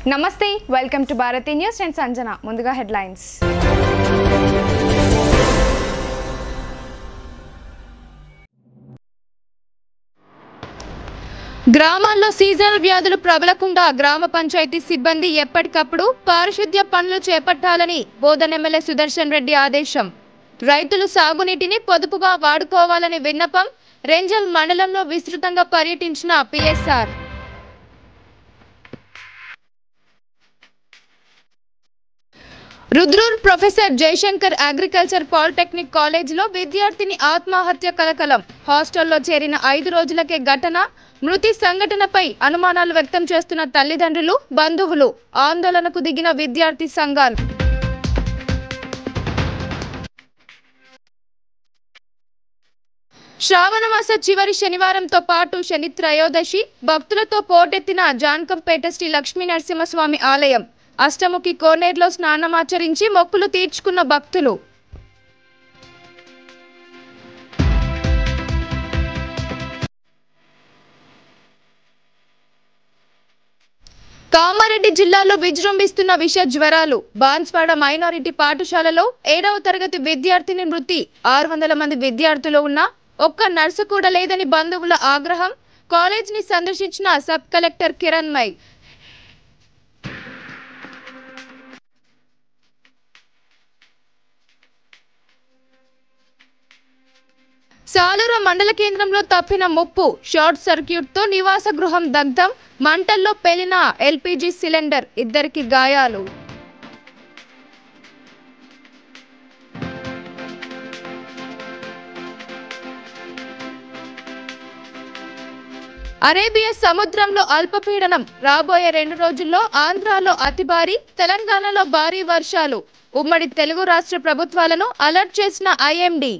నమస్తే welcome to Bharati news and Sanjana ముందుగా headlines గ్రామాల్లో సీజనల్ వ్యాధులు ప్రబలకుండా గ్రామ పంచాయతీ సిబ్బంది ఎప్పటికప్పుడు పారిశుద్ధ్య పనులు చేపట్టాలని బోధన ఎమ్మెల్యే సుదర్శన్ రెడ్డి ఆదేశం రైతులు సాగునీటిని పొదుపుగా వాడుకోవాలని విన్నపం రేంజల్ మండలంలో విస్తృతంగా పర్యటించిన PSR Rudrur professor Jayashankar agriculture polytechnic కాలేజీలో విద్యార్థిని ఆత్మహత్య కలకలం హాస్టల్లో చేరిన ఐదు రోజులకే ఘటన మృతి సంఘటనపై అనుమానాలు వ్యక్తం చేస్తున్న తల్లిదండ్రులు బంధువులు ఆందోళనకు దిగిన విద్యార్థి సంఘాలు శ్రావణమాస చివరి శనివారంతో పాటు శని త్రయోదశి భక్తులతో పోటెత్తిన జాన్కంపేట శ్రీ లక్ష్మీ నరసింహస్వామి ఆలయం అష్టముఖి కోనేరులో స్నానమాచరించి మొక్కులు తీర్చుకున్న భక్తులు కామారెడ్డి జిల్లాలో విజృంభిస్తున్న విష జ్వరాలు బాన్స్వాడ మైనారిటీ పాఠశాలలో ఏడవ తరగతి విద్యార్థిని మృతి ఆరు వందల మంది విద్యార్థులు ఉన్న ఒక్క నర్సు కూడా లేదని బంధువుల ఆగ్రహం కాలేజీని సందర్శించిన sub collector Kiranmai Saluru మండల కేంద్రంలో తప్పిన ముప్పు షార్ట్ సర్క్యూట్ తో నివాస గృహం దగ్ధం మంటల్లో పేలిన ఎల్పిజి సిలిండర్ ఇద్దరికి గాయాలు అరేబియా సముద్రంలో అల్పపీడనం రాబోయే రెండు రోజుల్లో ఆంధ్రాలో అతి భారీ తెలంగాణలో భారీ వర్షాలు ఉమ్మడి తెలుగు రాష్ట్ర ప్రభుత్వాలను అలర్ట్ చేసిన ఐఎండీ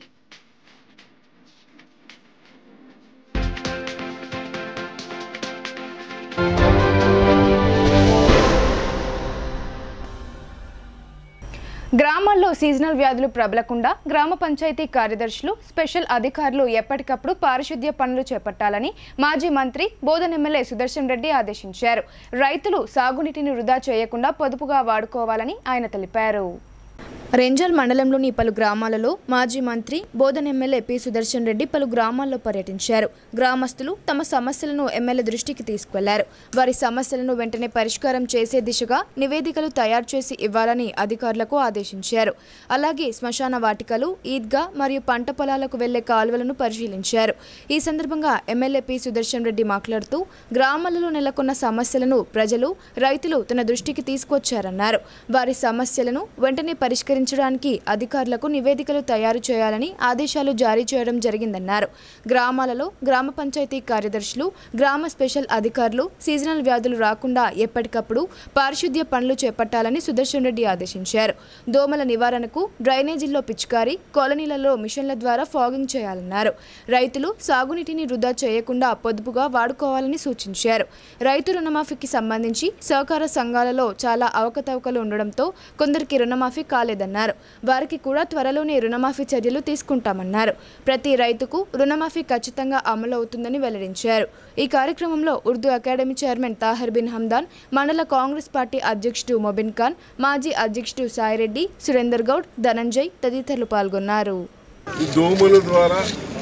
గ్రామాల్లో సీజనల్ వ్యాధులు ప్రబలకుండా గ్రామ పంచాయతీ కార్యదర్శులు స్పెషల్ అధికారులు ఎప్పటికప్పుడు పారిశుద్ధ్య పనులు చేపట్టాలని మాజీ మంత్రి బోధన్ ఎమ్మెల్యే సుదర్శన్ రెడ్డి ఆదేశించారు రైతులు సాగునీటిని వృధా చేయకుండా పొదుపుగా వాడుకోవాలని ఆయన తెలిపారు రెంజల్ మండలంలోని పలు గ్రామాలలో మాజీ మంత్రి బోధన్ ఎమ్మెల్యే పి సుదర్శన్ రెడ్డి పలు గ్రామాల్లో పర్యటించారు గ్రామస్తులు తమ సమస్యలను ఎమ్మెల్యే దృష్టికి తీసుకెళ్లారు వారి సమస్యలను వెంటనే పరిష్కారం చేసే దిశగా నివేదికలు తయారు చేసి ఇవ్వాలని అధికారులకు ఆదేశించారు అలాగే శ్మశాన వాటికలు ఈద్గా మరియు పంట పొలాలకు వెళ్లే కాలువలను పరిశీలించారు ఈ సందర్భంగా ఎమ్మెల్యే పి సుదర్శన్ రెడ్డి మాట్లాడుతూ గ్రామాలలో నెలకొన్న సమస్యలను ప్రజలు రైతులు తన దృష్టికి తీసుకొచ్చారన్నారు వారి సమస్యలను వెంటనే పరిష్కరించడానికి అధికారులకు నివేదికలు తయారు చేయాలని ఆదేశాలు జారీ చేయడం జరిగిందన్నారు గ్రామాలలో గ్రామ పంచాయతీ కార్యదర్శులు గ్రామ స్పెషల్ అధికారులు సీజనల్ వ్యాధులు రాకుండా ఎప్పటికప్పుడు పారిశుద్ధ్య పనులు చేపట్టాలని సుదర్శన్ రెడ్డి ఆదేశించారు దోమల నివారణకు డ్రైనేజీల్లో పిచికారీ కాలనీలలో మిషన్ల ద్వారా ఫాగింగ్ చేయాలన్నారు రైతులు సాగునీటిని వృధా చేయకుండా పొదుపుగా వాడుకోవాలని సూచించారు రైతు రుణమాఫీకి సంబంధించి సహకార సంఘాలలో చాలా అవకతవకలు ఉండడంతో కొందరికి రుణమాఫీ కాలేదన్నారు వారికి కూడా త్వరలోనే రుణమాఫీ చర్యలు తీసుకుంటామన్నారు ప్రతి రైతుకు రుణమాఫీ ఖచ్చితంగా అమలు అవుతుందని వెల్లడించారు ఈ కార్యక్రమంలో ఉర్దూ అకాడమీ చైర్మన్ తాహర్ బిన్ హమ్దాన్ మండల కాంగ్రెస్ పార్టీ అధ్యక్షుడు మొబిన్ ఖాన్ మాజీ అధ్యక్షుడు సాయిరెడ్డి సురేందర్ గౌడ్ ధనంజయ్ తదితరులు పాల్గొన్నారు ఈ దోమల ద్వారా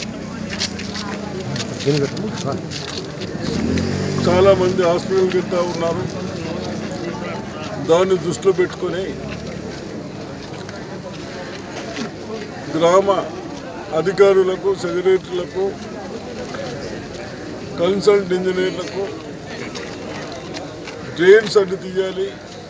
చాలా మంది హాస్పిటల్కి వెళ్తూ ఉన్నారు దాన్ని దృష్టిలో పెట్టుకొని గ్రామ అధికారులకు సెక్రటరీలకు కన్సల్ట్ ఇంజనీర్లకు డ్రైన్స్ అడ్డు తీయాలి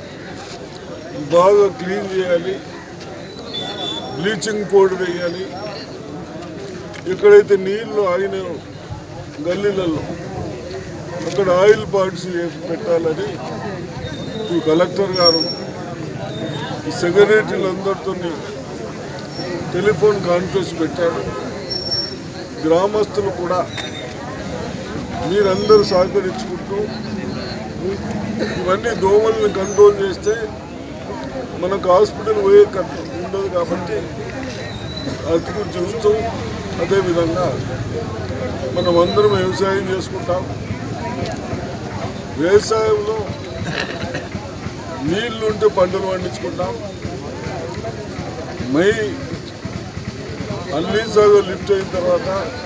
బాగా క్లీన్ చేయాలి బ్లీచింగ్ పౌడర్ వేయాలి ఎక్కడైతే నీళ్లు ఆగిన గల్లీలలో అక్కడ ఆయిల్ పాయింట్స్ పెట్టాలని ఈ కలెక్టర్ గారు ఈ సెక్రటరీలందరితో టెలిఫోన్ కాన్ఫరెన్స్ పెట్టాడు గ్రామస్తులు కూడా మీరందరూ సహకరించుకుంటూ ఇవన్నీ దోమల్ని కంట్రోల్ చేస్తే మనకు హాస్పిటల్ పోయే ఖర్చు ఉండదు కాబట్టి అది కూడా చూస్తూ అదేవిధంగా మనం అందరం వ్యవసాయం చేసుకుంటాం వ్యవసాయంలో నీళ్లుంటే పంటలు పండించుకుంటాం మై అల్లీ సాగర్ లిఫ్ట్ అయిన తర్వాత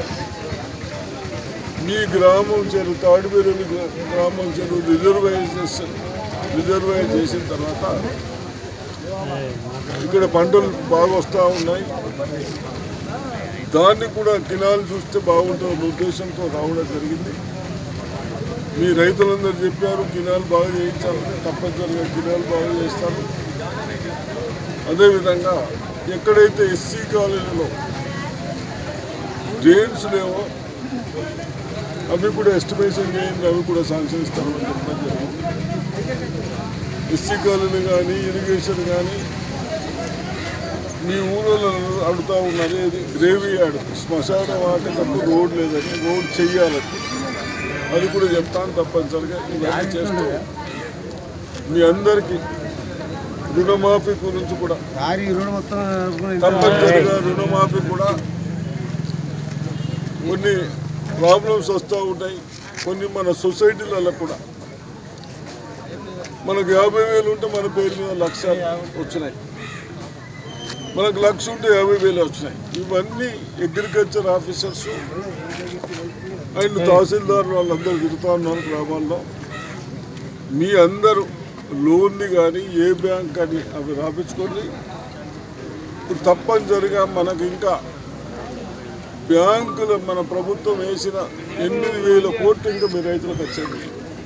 మీ గ్రామం చెరువు తాడిపేరు గ్రామం చెరువు రిజర్వాయర్ చేసిన రిజర్వాయర్ చేసిన తర్వాత ఇక్కడ పంటలు బాగా వస్తూ ఉన్నాయి దాన్ని కూడా కినాలు చూస్తే బాగుంటుంది ఉద్దేశంతో రావడం జరిగింది మీ రైతులందరూ చెప్పారు కినాలు బాగా చేయించాలని తప్పనిసరిగా కినాలు బాగా చేస్తారు అదేవిధంగా ఎక్కడైతే ఎస్సీ కాలనీలో డ్రైన్స్ లేవో అవి కూడా ఎస్టిమేషన్ చేయండి అవి కూడా శాంక్షన్ ఇస్తామని చెప్పడం జరిగింది ఎస్సీ కాలనీ కానీ ఇరిగేషన్ కానీ మీ ఊళ్ళో అడుగుతా ఉన్నారు ఇది గ్రేవీ యార్డ్ శ్మశాన వాటికప్పుడు రోడ్ లేదని రోడ్ చెయ్యాలని అది కూడా చెప్తాను తప్పనిసరిగా ఇవన్నీ చేస్తూ మీ అందరికీ రుణమాఫీ గురించి కూడా దారి రోడ్డు మొత్తం తప్పనిసరిగా రుణమాఫీ కూడా కొన్ని ప్రాబ్లమ్స్ వస్తూ ఉంటాయి కొన్ని మన సొసైటీలలో కూడా మనకు యాభై వేలు ఉంటే మన పేరు మీద లక్ష వచ్చినాయి మనకు లక్ష ఉంటే యాభై వేలు వచ్చినాయి ఇవన్నీ అగ్రికల్చర్ ఆఫీసర్స్ అండ్ తహసీల్దార్ వాళ్ళందరూ తిరుగుతూ ఉన్నారు గ్రామాల్లో మీ అందరూ లోన్ని కానీ ఏ బ్యాంక్ అని అవి రాపించుకోండి ఇప్పుడు తప్పనిసరిగా మనకు ఇంకా బ్యాంకులు మన ప్రభుత్వం వేసిన ఎనిమిది వేల కోట్లు ఇంకా మీ రైతులకు వచ్చేది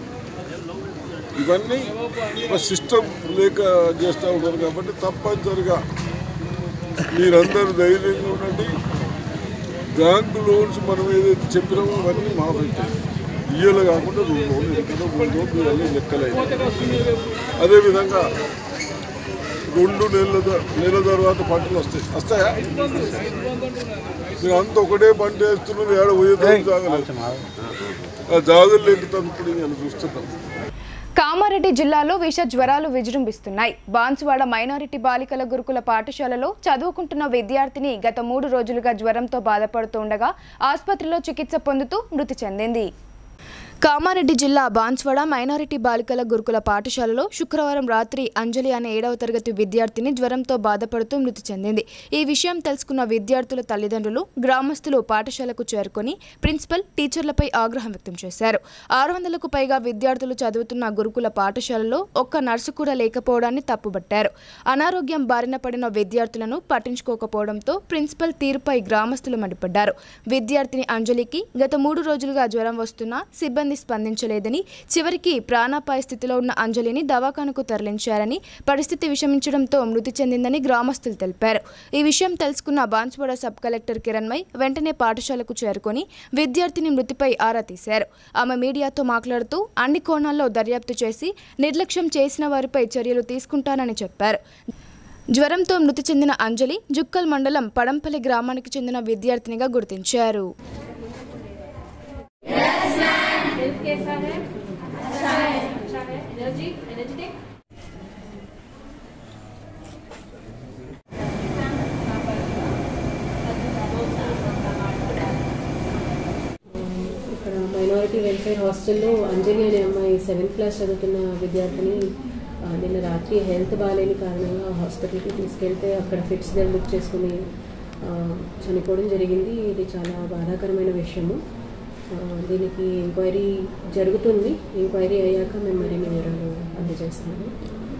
ఇవన్నీ ఒక సిస్టమ్ లేక చేస్తూ ఉంటారు కాబట్టి తప్పనిసరిగా మీరందరూ ధైర్యంగా ఉండండి బ్యాంకు లోన్స్ మనం ఏదైతే చెప్పినామో అవన్నీ మాఫ్ అవుతాయి ఇయ్యలు కాకుండా రెండు లోన్లు ఎక్కడో మూడు లోన్లు ఇవన్నీ లెక్కలైన అదేవిధంగా రెండు నెలల ద- నెలల తర్వాత పంటలు వస్తాయి వస్తాయా మీరు అంత ఒకటే పంట వేస్తున్నారు ఏడ పోయేదాన్ని జాగలేదు ఆ జాగలు లేకుతాను ఇప్పుడు నేను చూస్తున్నాం కామారెడ్డి జిల్లాలో విష జ్వరాలు విజృంభిస్తున్నాయి బాన్సువాడ మైనారిటీ బాలికల గురుకుల పాఠశాలలో చదువుకుంటున్న విద్యార్థిని గత మూడు రోజులుగా జ్వరంతో బాధపడుతుండగా ఆసుపత్రిలో చికిత్స పొందుతూ మృతి చెందింది కామారెడ్డి జిల్లా బాన్స్వాడ మైనారిటీ బాలికల గురుకుల పాఠశాలలో శుక్రవారం రాత్రి అంజలి అనే ఏడవ తరగతి విద్యార్థిని జ్వరంతో బాధపడుతూ మృతి చెందింది ఈ విషయం తెలుసుకున్న విద్యార్థుల తల్లిదండ్రులు గ్రామస్తులు పాఠశాలకు చేరుకొని ప్రిన్సిపల్ టీచర్లపై ఆగ్రహం వ్యక్తం చేశారు ఆరు వందలకు పైగా విద్యార్థులు చదువుతున్న గురుకుల పాఠశాలలో ఒక్క నర్సు కూడా లేకపోవడాన్ని తప్పుబట్టారు అనారోగ్యం బారిన పడిన విద్యార్థులను పట్టించుకోకపోవడంతో ప్రిన్సిపల్ తీరుపై గ్రామస్తులు మండిపడ్డారు విద్యార్థిని అంజలికి గత మూడు రోజులుగా జ్వరం వస్తున్నా సిబ్బంది స్పందించలేదని చివరికి ప్రాణాపాయ స్థితిలో ఉన్న అంజలిని దవాఖానకు తరలించారని పరిస్థితి విషమించడంతో మృతి చెందిందని గ్రామస్తులు తెలిపారు ఈ విషయం తెలుసుకున్న బాన్స్వాడ సబ్ కలెక్టర్ కిరణ్మయ్ వెంటనే పాఠశాలకు చేరుకొని విద్యార్థిని మృతిపై ఆరా తీశారు ఆమె మీడియాతో మాట్లాడుతూ అన్ని కోణాల్లో దర్యాప్తు చేసి నిర్లక్ష్యం చేసిన వారిపై చర్యలు తీసుకుంటానని చెప్పారు జ్వరంతో మృతి చెందిన అంజలి జుక్కల్ మండలం పడంపల్లి గ్రామానికి చెందిన విద్యార్థినిగా గుర్తించారు हेल्थ कैसा है अच्छा है अच्छा है एनर्जी एनर्जेटिक ఇక్కడ మైనారిటీ వెల్ఫేర్ హాస్టల్లో అంజలి అనే అమ్మాయి సెవెంత్ క్లాస్ చదువుతున్న విద్యార్థిని ఆ, నిన్న రాత్రి హెల్త్ బాగాలేని కారణంగా హాస్పిటల్కి తీసుకెళ్తే అక్కడ ఫిట్స్ బుక్ చేసుకుని ఆ, చనిపోవడం జరిగింది ఇది చాలా బాధాకరమైన విషయము ఆ, దీనికి ఎంక్వైరీ జరుగుతుంది ఎంక్వైరీ అయ్యాక మేము మరిన్ని వివరాలు అందజేస్తాము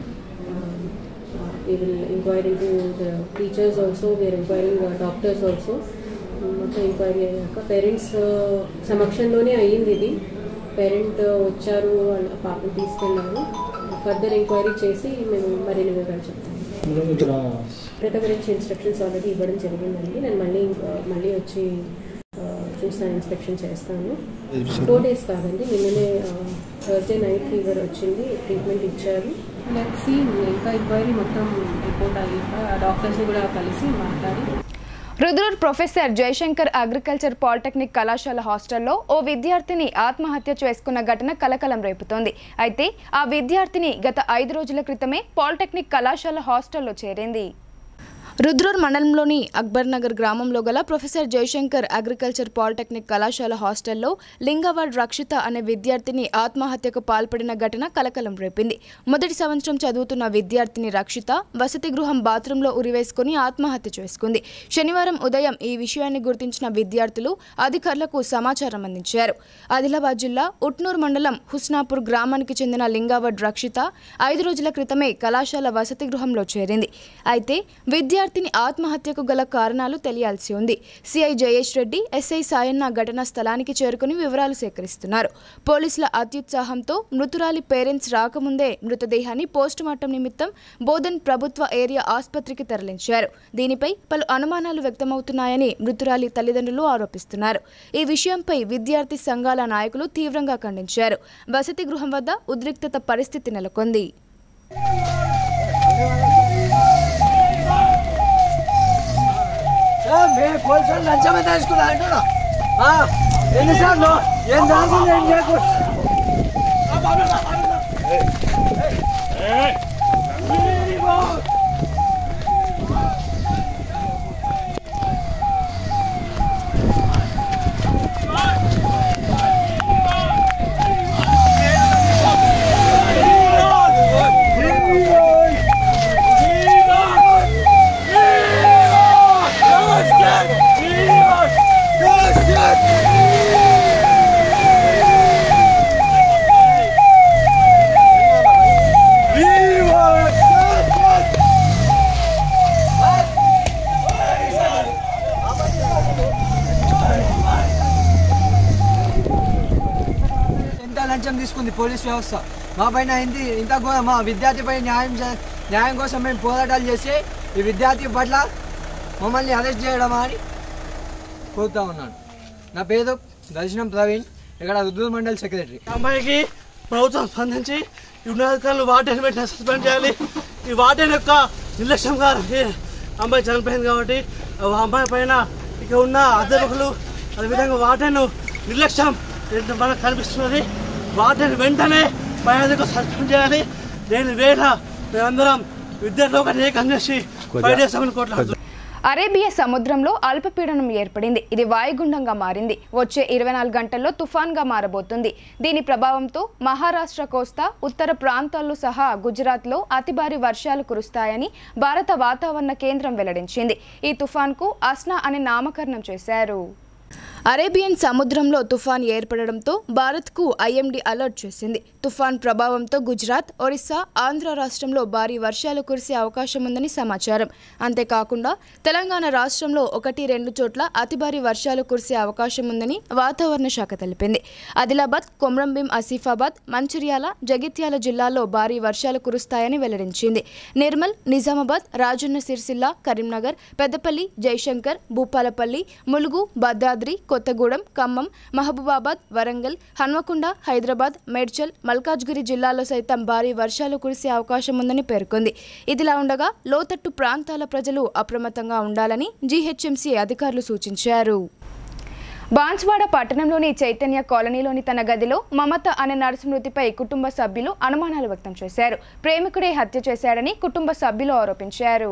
we will inquire into the teachers also, we are inquiring uh, doctors also. మొత్తం ఎంక్వైరీ అయ్యాక పేరెంట్స్ సమక్షంలోనే అయ్యింది ఇది పేరెంట్ వచ్చారు వాళ్ళ పాపను తీసుకెళ్ళారు ఫర్దర్ ఎంక్వైరీ చేసి మేము మరిన్ని వివరాలు చెప్తాము ప్రత గురించి ఇన్స్ట్రక్షన్స్ ఆల్రెడీ ఇవ్వడం జరిగిందండి నేను మళ్ళీ uh, మళ్ళీ వచ్చి uh, చూస్తాను ఇన్స్పెక్షన్ చేస్తాను ఫోర్ డేస్ కాదండి నిన్ననే థర్స్డే నైట్ ఫీవర్ వచ్చింది ట్రీట్మెంట్ ఇచ్చారు లెట్స్ ఇంకా ఎంక్వైరీ మొత్తం రిపోర్ట్ అయ్యాక డాక్టర్స్ని కూడా కలిసి మాట్లాడి Rudrur professor Jayashankar agriculture polytechnic కళాశాల హాస్టల్లో ఓ విద్యార్థిని ఆత్మహత్య చేసుకున్న ఘటన కలకలం రేపుతోంది అయితే ఆ విద్యార్థిని గత ఐదు రోజుల క్రితమే పాలిటెక్నిక్ కళాశాల హాస్టల్లో చేరింది రుద్రూర్ మండలంలోని అక్బర్ నగర్ గ్రామంలో గల ప్రొఫెసర్ జయశంకర్ అగ్రికల్చర్ పాలిటెక్నిక్ కళాశాల హాస్టల్లో లింగవాడ్ రక్షిత అనే విద్యార్థిని ఆత్మహత్యకు పాల్పడిన ఘటన కలకలం రేపింది మొదటి సంవత్సరం చదువుతున్న విద్యార్థిని రక్షిత వసతి గృహం బాత్రూంలో ఉరివేసుకుని ఆత్మహత్య చేసుకుంది శనివారం ఉదయం ఈ విషయాన్ని గుర్తించిన విద్యార్థులు అధికారులకు సమాచారం అందించారు ఆదిలాబాద్ జిల్లా ఉట్నూర్ మండలం హుస్నాపూర్ గ్రామానికి చెందిన లింగావడ్ రక్షిత ఐదు రోజుల క్రితమే కళాశాల వసతి గృహంలో చేరింది అయితే విద్యార్థిని ఆత్మహత్యకు గల కారణాలు తెలియాల్సి ఉంది సిఐ జయేష్ రెడ్డి ఎస్ఐ సాయన్న ఘటనా స్థలానికి చేరుకుని వివరాలు సేకరిస్తున్నారు పోలీసుల అత్యుత్సాహంతో మృతురాలి పేరెంట్స్ రాకముందే మృతదేహాన్ని పోస్టుమార్టం నిమిత్తం బోధన్ ప్రభుత్వ ఏరియా ఆసుపత్రికి తరలించారు దీనిపై పలు అనుమానాలు వ్యక్తమవుతున్నాయని మృతురాలి తల్లిదండ్రులు ఆరోపిస్తున్నారు ఈ విషయంపై విద్యార్థి సంఘాల నాయకులు తీవ్రంగా ఖండించారు వసతి గృహం వద్ద ఉద్రిక్తత పరిస్థితి నెలకొంది మేము పోలీసులు లంచమే తీసుకున్నా అంటున్నా ఆ, ఎన్నిసార్లు ఏం జరిగింది ఏం చేయకు ఎంత లంచం తీసుకుంది పోలీస్ వ్యవస్థ మా పైన అయింది ఇంత ఘోరం మా విద్యార్థిపై న్యాయం చే- న్యాయం కోసం మేము పోరాటాలు చేసి ఈ విద్యార్థి పట్ల మమ్మల్ని అరెస్ట్ చేయడమా అని కోరుతా ఉన్నాను నా పేరు దర్శనం ప్రవీణ్ ఇక్కడ రుద్రూర్ మండల్ సెక్రటరీ అమ్మాయికి ప్రభుత్వం స్పందించి ఈ ఉన్నతాధికారులు వాటర్ పెట్టిన సస్పెండ్ చేయాలి ఈ వాటర్ యొక్క నిర్లక్ష్యం గారికి అమ్మాయి చనిపోయింది కాబట్టి ఆ అమ్మాయి పైన ఇక ఉన్న అధ్యాపకులు అదేవిధంగా వాటర్ను నిర్లక్ష్యం ఏంటో మనకు కనిపిస్తున్నది వాటర్ని వెంటనే పై అధికారులు సస్పెండ్ చేయాలి దేని వేళ మేమందరం విద్యార్థులు ఒకటి ఏకం చేసి బయటేస్తామని కోట్లాడుతున్నాం అరేబియా సముద్రంలో అల్పపీడనం ఏర్పడింది ఇది వాయుగుండంగా మారింది వచ్చే ఇరవై నాలుగు గంటల్లో తుఫాన్గా మారబోతుంది దీని ప్రభావంతో మహారాష్ట్ర కోస్తా ఉత్తర ప్రాంతాల్లో సహా గుజరాత్లో అతి భారీ వర్షాలు కురుస్తాయని భారత వాతావరణ కేంద్రం వెల్లడించింది ఈ తుఫాన్కు అస్నా అని నామకరణం చేశారు అరేబియన్ సముద్రంలో తుఫాన్ ఏర్పడడంతో భారత్కు ఐఎండీ అలర్ట్ చేసింది తుఫాన్ ప్రభావంతో గుజరాత్ ఒరిస్సా ఆంధ్ర రాష్ట్రంలో భారీ వర్షాలు కురిసే అవకాశం ఉందని సమాచారం అంతేకాకుండా తెలంగాణ రాష్ట్రంలో ఒకటి రెండు చోట్ల అతి భారీ వర్షాలు కురిసే అవకాశం ఉందని వాతావరణ శాఖ తెలిపింది ఆదిలాబాద్ కొమ్రంభీం ఆసిఫాబాద్ మంచిర్యాల జగిత్యాల జిల్లాల్లో భారీ వర్షాలు కురుస్తాయని వెల్లడించింది నిర్మల్ నిజామాబాద్ రాజన్న సిరిసిల్ల కరీంనగర్ పెద్దపల్లి జయశంకర్ భూపాలపల్లి ములుగు భద్రాద్రి కొత్తగూడెం ఖమ్మం మహబూబాబాద్ వరంగల్ హన్మకొండ హైదరాబాద్ మేడ్చల్ మల్కాజ్గిరి జిల్లాల్లో సైతం భారీ వర్షాలు కురిసే అవకాశం ఉందని పేర్కొంది ఇదిలా ఉండగా లోతట్టు ప్రాంతాల ప్రజలు అప్రమత్తంగా ఉండాలని జీహెచ్ఎంసీ అధికారులు సూచించారు బాన్స్వాడ పట్టణంలోని చైతన్య కాలనీలోని తన గదిలో మమత అనే నర్సు మృతిపై కుటుంబ సభ్యులు అనుమానాలు వ్యక్తం చేశారు ప్రేమికుడే హత్య చేశాడని కుటుంబ సభ్యులు ఆరోపించారు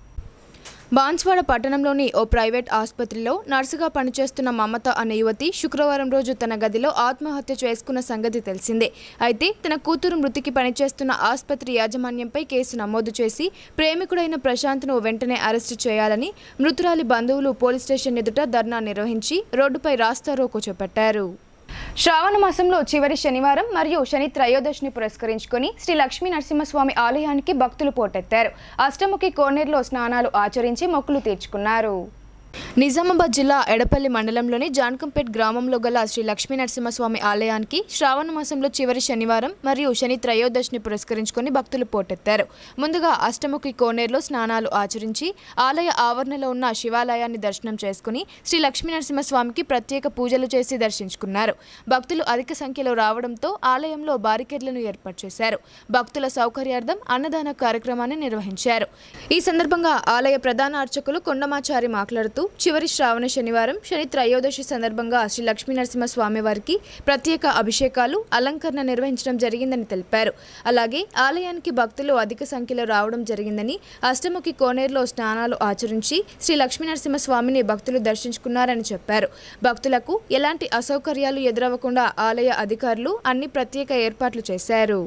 బాన్స్వాడ పట్టణంలోని ఓ ప్రైవేట్ ఆసుపత్రిలో నర్సుగా పనిచేస్తున్న మమత అనే యువతి శుక్రవారం రోజు తన గదిలో ఆత్మహత్య చేసుకున్న సంగతి తెలిసిందే అయితే తన కూతురు మృతికి పనిచేస్తున్న ఆసుపత్రి యాజమాన్యంపై కేసు నమోదు చేసి ప్రేమికుడైన ప్రశాంత్ను వెంటనే అరెస్టు చేయాలని మృతురాలి బంధువులు పోలీస్ స్టేషన్ ఎదుట ధర్నా నిర్వహించి రోడ్డుపై రాస్తారోకో చేపట్టారు శ్రావణ మాసంలో చివరి శనివారం మరియు శని త్రయోదశిని పురస్కరించుకొని శ్రీ లక్ష్మీ నరసింహస్వామి ఆలయానికి భక్తులు పోటెత్తారు అష్టముఖి కోనేరులో స్నానాలు ఆచరించి మొక్కులు తీర్చుకున్నారు నిజామాబాద్ జిల్లా ఎడపల్లి మండలంలోని జాన్కంపేట్ గ్రామంలో గల శ్రీ లక్ష్మీ నరసింహస్వామి ఆలయానికి శ్రావణ మాసంలో చివరి శనివారం మరియు శని త్రయోదశిని పురస్కరించుకొని భక్తులు పోటెత్తారు ముందుగా అష్టముఖి కోనేరులో స్నానాలు ఆచరించి ఆలయ ఆవరణలో ఉన్న శివాలయాన్ని దర్శనం చేసుకుని శ్రీ లక్ష్మీ నరసింహస్వామికి ప్రత్యేక పూజలు చేసి దర్శించుకున్నారు భక్తులు అధిక సంఖ్యలో రావడంతో ఆలయంలో బారికేడ్లను ఏర్పాటు చేశారు భక్తుల సౌకర్యార్థం అన్నదాన కార్యక్రమాన్ని నిర్వహించారు ఈ సందర్భంగా ఆలయ ప్రధాన అర్చకులు కొండమాచారి మాట్లాడుతూ చివరి శ్రావణ శనివారం శని త్రయోదశి సందర్భంగా శ్రీ లక్ష్మీ నరసింహ స్వామి వారికి ప్రత్యేక అభిషేకాలు అలంకరణ నిర్వహించడం జరిగిందని తెలిపారు అలాగే ఆలయానికి భక్తులు అధిక సంఖ్యలో రావడం జరిగిందని అష్టముఖి కోనేరులో స్నానాలు ఆచరించి శ్రీ లక్ష్మీ నరసింహ స్వామిని భక్తులు దర్శించుకున్నారని చెప్పారు భక్తులకు ఎలాంటి అసౌకర్యాలు ఎదురవ్వకుండా ఆలయ అధికారులు అన్ని ప్రత్యేక ఏర్పాట్లు చేశారు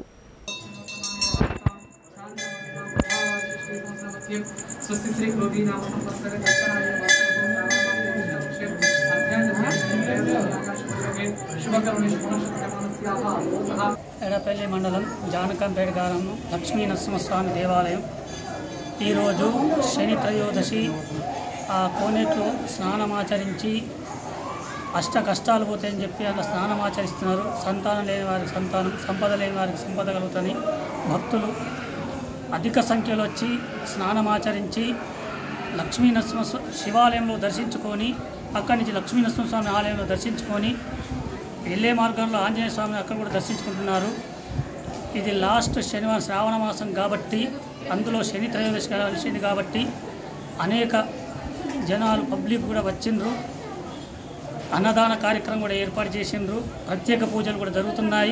स्वस्ति श्री क्रोधी नाम संवत्सर शुभकर्मणि शुभनक्षत्रकर्मणस्याः ఎడపల్లి మండలం జానకంపేట గ్రామం లక్ష్మీ నరసింహస్వామి దేవాలయం ఈరోజు శని త్రయోదశి ఆ కోనేట్లో స్నానమాచరించి అష్ట కష్టాలు పోతాయని చెప్పి అలా స్నానం ఆచరిస్తున్నారు సంతానం లేని వారికి సంతానం సంపద లేని వారికి సంపద కలుగుతుంది భక్తులు అధిక సంఖ్యలో వచ్చి స్నానమాచరించి లక్ష్మీ నరసింహ స్వ- శివాలయంలో దర్శించుకొని అక్కడి నుంచి లక్ష్మీ నరసింహస్వామి ఆలయంలో దర్శించుకొని వెళ్ళే మార్గంలో ఆంజనేయ స్వామిని అక్కడ కూడా దర్శించుకుంటున్నారు ఇది లాస్ట్ శనివారం శ్రావణ మాసం కాబట్టి అందులో శని త్రయోదశి కలిసింది కాబట్టి అనేక జనాలు పబ్లిక్ కూడా వచ్చిండ్రు అన్నదాన కార్యక్రమం కూడా ఏర్పాటు చేసిండ్రు ప్రత్యేక పూజలు కూడా జరుగుతున్నాయి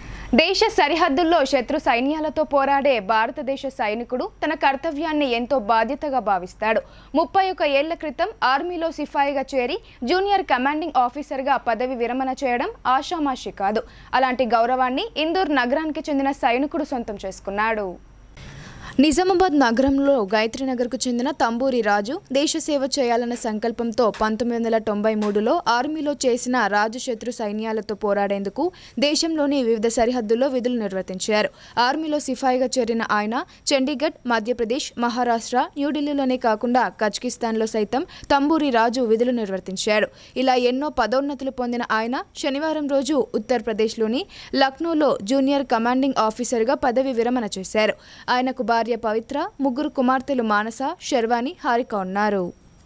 దేశ సరిహద్దుల్లో శత్రు సైన్యాలతో పోరాడే భారతదేశ సైనికుడు తన కర్తవ్యాన్ని ఎంతో బాధ్యతగా భావిస్తాడు ముప్పై ఒక ఏళ్ల క్రితం ఆర్మీలో సిపాయిగా చేరి జూనియర్ కమాండింగ్ ఆఫీసర్గా పదవి విరమణ చేయడం ఆషామాషి కాదు అలాంటి గౌరవాన్ని ఇందూర్ నగరానికి చెందిన సైనికుడు సొంతం చేసుకున్నాడు నిజామాబాద్ నగరంలో గాయత్రి నగర్కు చెందిన తంబూరి రాజు దేశ సేవ చేయాలన్న సంకల్పంతో పంతొమ్మిది వందల తొంభై మూడులో ఆర్మీలో చేసిన రాజు శత్రు సైన్యాలతో పోరాడేందుకు దేశంలోని వివిధ సరిహద్దుల్లో విధులు నిర్వర్తించారు ఆర్మీలో సిపాయిగా చేరిన ఆయన చండీగఢ్ మధ్యప్రదేశ్ మహారాష్ట్ర న్యూఢిల్లీలోనే కాకుండా కజకిస్తాన్లో సైతం తంబూరి రాజు విధులు నిర్వర్తించాడు ఇలా ఎన్నో పదోన్నతులు పొందిన ఆయన శనివారం రోజు ఉత్తరప్రదేశ్లోని లక్నోలో జూనియర్ కమాండింగ్ ఆఫీసర్గా పదవి విరమణ చేశారు ఆయనకు భార్య పవిత్ర ముగ్గురు కుమార్తెలు మానస శర్వాణి హారిక ఉన్నారు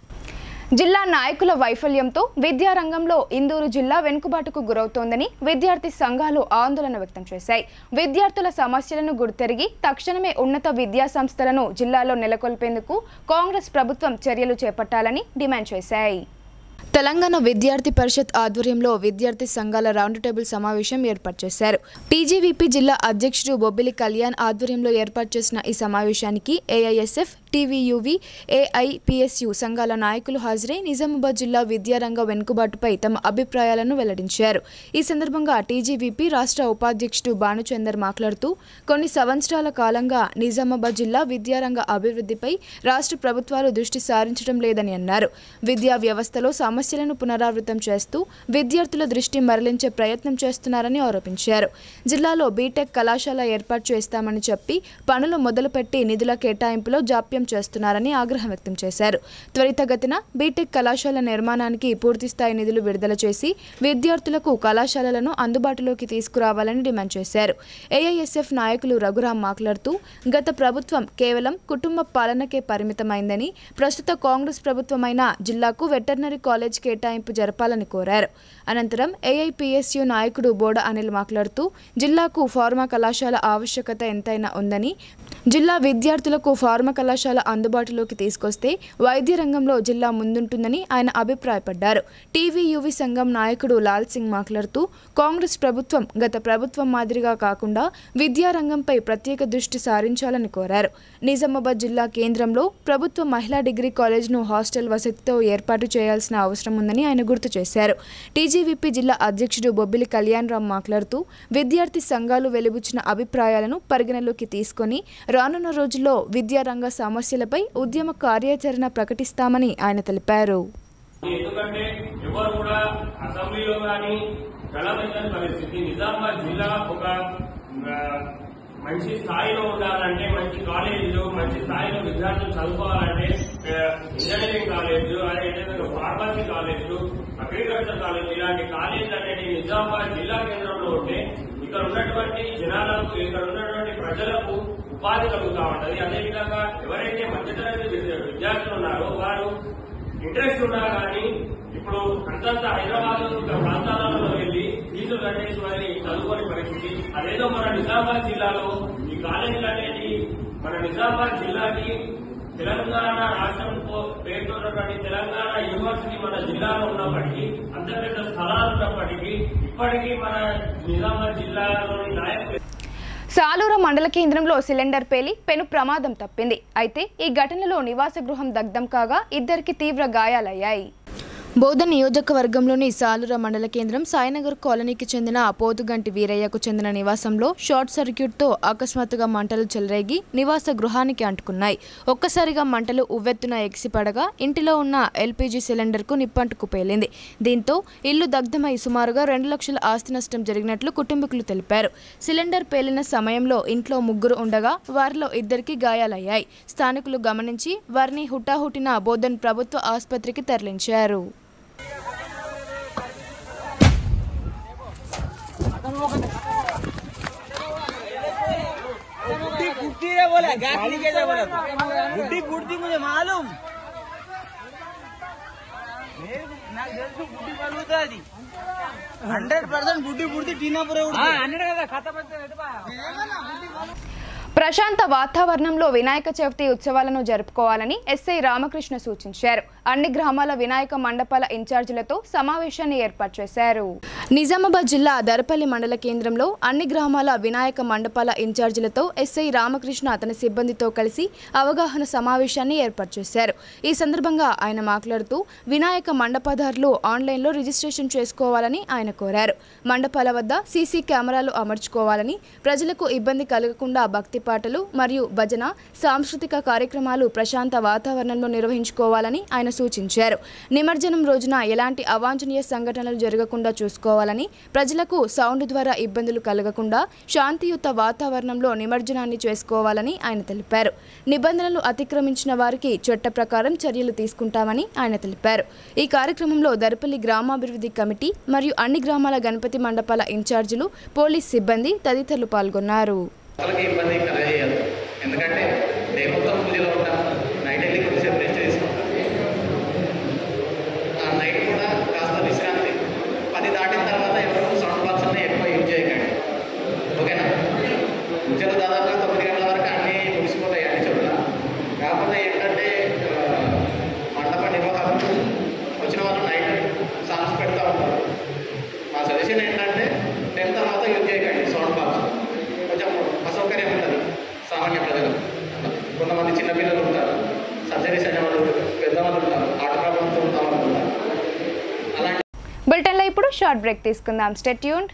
జిల్లా నాయకుల వైఫల్యంతో విద్యారంగంలో ఇందూరు జిల్లా వెనుకబాటుకు గురవుతోందని విద్యార్థి సంఘాలు ఆందోళన వ్యక్తం చేశాయి విద్యార్థుల సమస్యలను గుర్తెరిగి తక్షణమే ఉన్నత విద్యా సంస్థలను జిల్లాలో నెలకొల్పేందుకు కాంగ్రెస్ ప్రభుత్వం చర్యలు చేపట్టాలని డిమాండ్ చేశాయి తెలంగాణ విద్యార్థి పరిషత్ ఆధ్వర్యంలో విద్యార్థి సంఘాల రౌండ్ టేబుల్ సమావేశం ఏర్పాటు చేశారు టీజీవీపీ జిల్లా అధ్యక్షుడు బొబ్బిలి కళ్యాణ్ ఆధ్వర్యంలో ఏర్పాటు చేసిన ఈ సమావేశానికి ఏఐఎస్ఎఫ్ టీవీయూవి ఏఐపిఎస్యు సంఘాల నాయకులు హాజరై నిజామాబాద్ జిల్లా విద్యారంగ వెనుకబాటుపై తమ అభిప్రాయాలను వెల్లడించారు ఈ సందర్భంగా టీజీవీపీ రాష్ట్ర ఉపాధ్యక్షుడు భానుచందర్ మాట్లాడుతూ కొన్ని సంవత్సరాల కాలంగా నిజామాబాద్ జిల్లా విద్యారంగ అభివృద్ధిపై రాష్ట్ర ప్రభుత్వాలు దృష్టి సారించడం లేదని అన్నారు విద్యా వ్యవస్థలో సమస్యలను పునరావృతం చేస్తూ విద్యార్థుల దృష్టి మరలించే ప్రయత్నం చేస్తున్నారని ఆరోపించారు జిల్లాలో బీటెక్ కళాశాల ఏర్పాటు చేస్తామని చెప్పి పనులు మొదలుపెట్టి నిధుల కేటాయింపులో జాప్యం చేస్తున్నారని ఆగ్రహం వ్యక్తం చేశారు త్వరితగతిన బీటెక్ కళాశాల నిర్మాణానికి పూర్తిస్థాయి నిధులు విడుదల చేసి విద్యార్థులకు కళాశాలలను అందుబాటులోకి తీసుకురావాలని డిమాండ్ చేశారు ఏఐఎస్ఎఫ్ నాయకులు రఘురాం మాట్లాడుతూ గత ప్రభుత్వం కేవలం కుటుంబ పాలనకే పరిమితమైందని ప్రస్తుత కాంగ్రెస్ ప్రభుత్వమైన జిల్లాకు వెటర్నరీ కాలేజ్ కేటాయింపు జరపాలని కోరారు అనంతరం ఏఐపిఎస్యు నాయకుడు బోడ అనిల్ మాట్లాడుతూ జిల్లాకు ఫార్మా కళాశాల ఆవశ్యకత ఎంతైనా ఉందని జిల్లా విద్యార్థులకు ఫార్మా కళాశాల అందుబాటులోకి తీసుకొస్తే వైద్య రంగంలో జిల్లా ముందుంటుందని ఆయన అభిప్రాయపడ్డారు టీవీయూవి సంఘం నాయకుడు లాల్ సింగ్ మాట్లాడుతూ కాంగ్రెస్ ప్రభుత్వం గత ప్రభుత్వం మాదిరిగా కాకుండా విద్యారంగంపై ప్రత్యేక దృష్టి సారించాలని కోరారు నిజామాబాద్ జిల్లా కేంద్రంలో ప్రభుత్వ మహిళా డిగ్రీ కాలేజ్ను హాస్టల్ వసతితో ఏర్పాటు చేయాల్సిన అవసరం ఉందని ఆయన గుర్తు చేశారు టీజీవీపీ జిల్లా అధ్యక్షుడు బొబ్బిలి కళ్యాణ్ రామ్ మాట్లాడుతూ విద్యార్థి సంఘాలు వెలుబుచ్చిన అభిప్రాయాలను పరిగణలోకి తీసుకొని రానున్న రోజుల్లో విద్యారంగ సమస్యలపై ఉద్యమ కార్యాచరణ ప్రకటిస్తామని ఆయన తెలిపారు ఎందుకంటే ఎవరు కూడా అసెంబ్లీలో కానీ గళమెత్తని పరిస్థితి నిజామాబాద్ జిల్లా ఒక ఆ, మంచి స్థాయిలో ఉండాలంటే మంచి కాలేజీలు మంచి స్థాయిలో విద్యార్థులు చదువుకోవాలంటే ఆ, ఇంజనీరింగ్ కాలేజ్ అదేవిధంగా ఫార్మసీ కాలేజీలు అగ్రికల్చర్ కాలేజ్ ఇలాంటి కాలేజీలు అనేవి నిజామాబాద్ జిల్లా కేంద్రంలో ఉంటే ఇక్కడ ఉన్నటువంటి జనాలకు ఇక్కడ ఉన్నటువంటి ప్రజలకు ఉపాధి కలుగుతా ఉంటది అదేవిధంగా ఎవరైతే మధ్యతరగతి విద్య- విద్యార్థులు ఉన్నారో వారు ఇంట్రెస్ట్ ఉన్నా కానీ ఇప్పుడు అంతంత హైదరాబాద్ ప్రాంతాలలో వెళ్ళి ఫీజులు కట్టేసి మరి చదువుకోని పరిస్థితి అదేదో మన నిజామాబాద్ జిల్లాలో ఈ కాలేజీలు అనేది మన నిజామాబాద్ జిల్లాకి తెలంగాణ రాష్ట్రం పో- పేరుతో ఉన్నటువంటి తెలంగాణ యూనివర్సిటీ మన జిల్లాలో ఉన్నప్పటికీ అంత పెద్ద స్థలాలు ఉన్నప్పటికీ ఇప్పటికీ మన నిజామాబాద్ జిల్లాలోని నాయకులు సాలూరు మండల కేంద్రంలో సిలిండర్ పేలి పెను ప్రమాదం తప్పింది అయితే ఈ ఘటనలో నివాస గృహం దగ్ధం కాగా ఇద్దరికి తీవ్ర గాయాలయ్యాయి బోధ నియోజకవర్గంలోని సాలుర మండల కేంద్రం సాయినగర్ కాలనీకి చెందిన పోతుగంటి వీరయ్యకు చెందిన నివాసంలో షార్ట్ సర్క్యూట్తో అకస్మాత్తుగా మంటలు చెలరేగి నివాస గృహానికి అంటుకున్నాయి ఒక్కసారిగా మంటలు ఉవ్వెత్తున ఎగిసిపడగా ఇంటిలో ఉన్న ఎల్పీజీ సిలిండర్కు నిప్పంటుకు పేలింది దీంతో ఇల్లు దగ్ధమై సుమారుగా రెండు లక్షల ఆస్తి నష్టం జరిగినట్లు కుటుంబీకులు తెలిపారు సిలిండర్ పేలిన సమయంలో ఇంట్లో ముగ్గురు ఉండగా వారిలో ఇద్దరికి గాయాలయ్యాయి స్థానికులు గమనించి వారిని హుటాహుటిన బోధన్ ప్రభుత్వ ఆసుపత్రికి తరలించారు गुड्डी गुड्डी रे बोला गाड़ी कैसे बोला गुड्डी गुड्डी मुझे मालूम నాకు తెలుసు బుడ్డి పలుగుతుంది హండ్రెడ్ పర్సెంట్ బుడ్డి బుడ్డి టీనాపురే హండ్రెడ్ కదా ఖాతా ప్రశాంత వాతావరణంలో వినాయక చవితి ఉత్సవాలను జరుపుకోవాలని ఎస్ఐ రామకృష్ణ సూచించారు అన్ని గ్రామాల వినాయక మండపాల ఇన్ఛార్జీలతో సమావేశాన్ని ఏర్పాటు చేశారు నిజామాబాద్ జిల్లా దరపల్లి మండల కేంద్రంలో అన్ని గ్రామాల వినాయక మండపాల ఇన్ఛార్జీలతో ఎస్ఐ రామకృష్ణ అతని సిబ్బందితో కలిసి అవగాహన సమావేశాన్ని ఏర్పాటు చేశారు ఈ సందర్భంగా ఆయన మాట్లాడుతూ వినాయక మండపదారులు ఆన్లైన్లో రిజిస్ట్రేషన్ చేసుకోవాలని ఆయన కోరారు మండపాల వద్ద సీసీ కెమెరాలు అమర్చుకోవాలని ప్రజలకు ఇబ్బంది కలగకుండా భక్తి పాటలు మరియు భజన సాంస్కృతిక కార్యక్రమాలు ప్రశాంత వాతావరణంలో నిర్వహించుకోవాలని ఆయన సూచించారు నిమజ్జనం రోజున ఎలాంటి అవాంఛనీయ సంఘటనలు జరగకుండా చూసుకోవాలని ప్రజలకు సౌండ్ ద్వారా ఇబ్బందులు కలగకుండా శాంతియుత వాతావరణంలో నిమజ్జనాన్ని చేసుకోవాలని ఆయన తెలిపారు నిబంధనలు అతిక్రమించిన వారికి చట్ట ప్రకారం చర్యలు తీసుకుంటామని ఆయన తెలిపారు ఈ కార్యక్రమంలో దరపల్లి గ్రామాభివృద్ధి కమిటీ మరియు అన్ని గ్రామాల గణపతి మండపాల ఇన్ఛార్జీలు పోలీస్ సిబ్బంది తదితరులు పాల్గొన్నారు అసలుకి ఇబ్బంది కలగజేయదు ఎందుకంటే డే మొత్తం పూజలో ఉంటాం నైట్ వెళ్ళి కొద్దిసేపు రెస్ట్ తీసుకుంటాం ఆ నైట్ కూడా కాస్త విశ్రాంతి పది దాటిన తర్వాత ఎవరు సౌండ్ బాక్స్ అన్నీ ఎక్కువ యూజ్ చేయకండి ఓకేనా పూజలు దాదాపుగా తొమ్మిది గంటల వరకు అన్నీ ముగిసిపోతాయి అన్ని చోట్ల కాకపోతే ఏంటంటే ఆ, మండప నిర్వాహకులు వచ్చిన వాళ్ళు నైట్ సాంగ్స్ పెడతా ఉంటారు మా సజెషన్ ఏంటంటే టెన్ తర్వాత యూజ్ చేయకండి సౌండ్ బాక్స్ కొంచెం అసౌకర్యం ఉంటుంది సామాన్య ప్రజలు కొంతమంది చిన్నపిల్లలు ఉంటారు సర్జరీస్ అనే వాళ్ళు పెద్దవాళ్ళు ఉంటారు ఆట ప్రాబ్లంతో ఉన్న వాళ్ళు ఉంటారు అలాంటి బులెటిన్లో ఇప్పుడు షార్ట్ బ్రేక్ తీసుకుందాం స్టెట్యూన్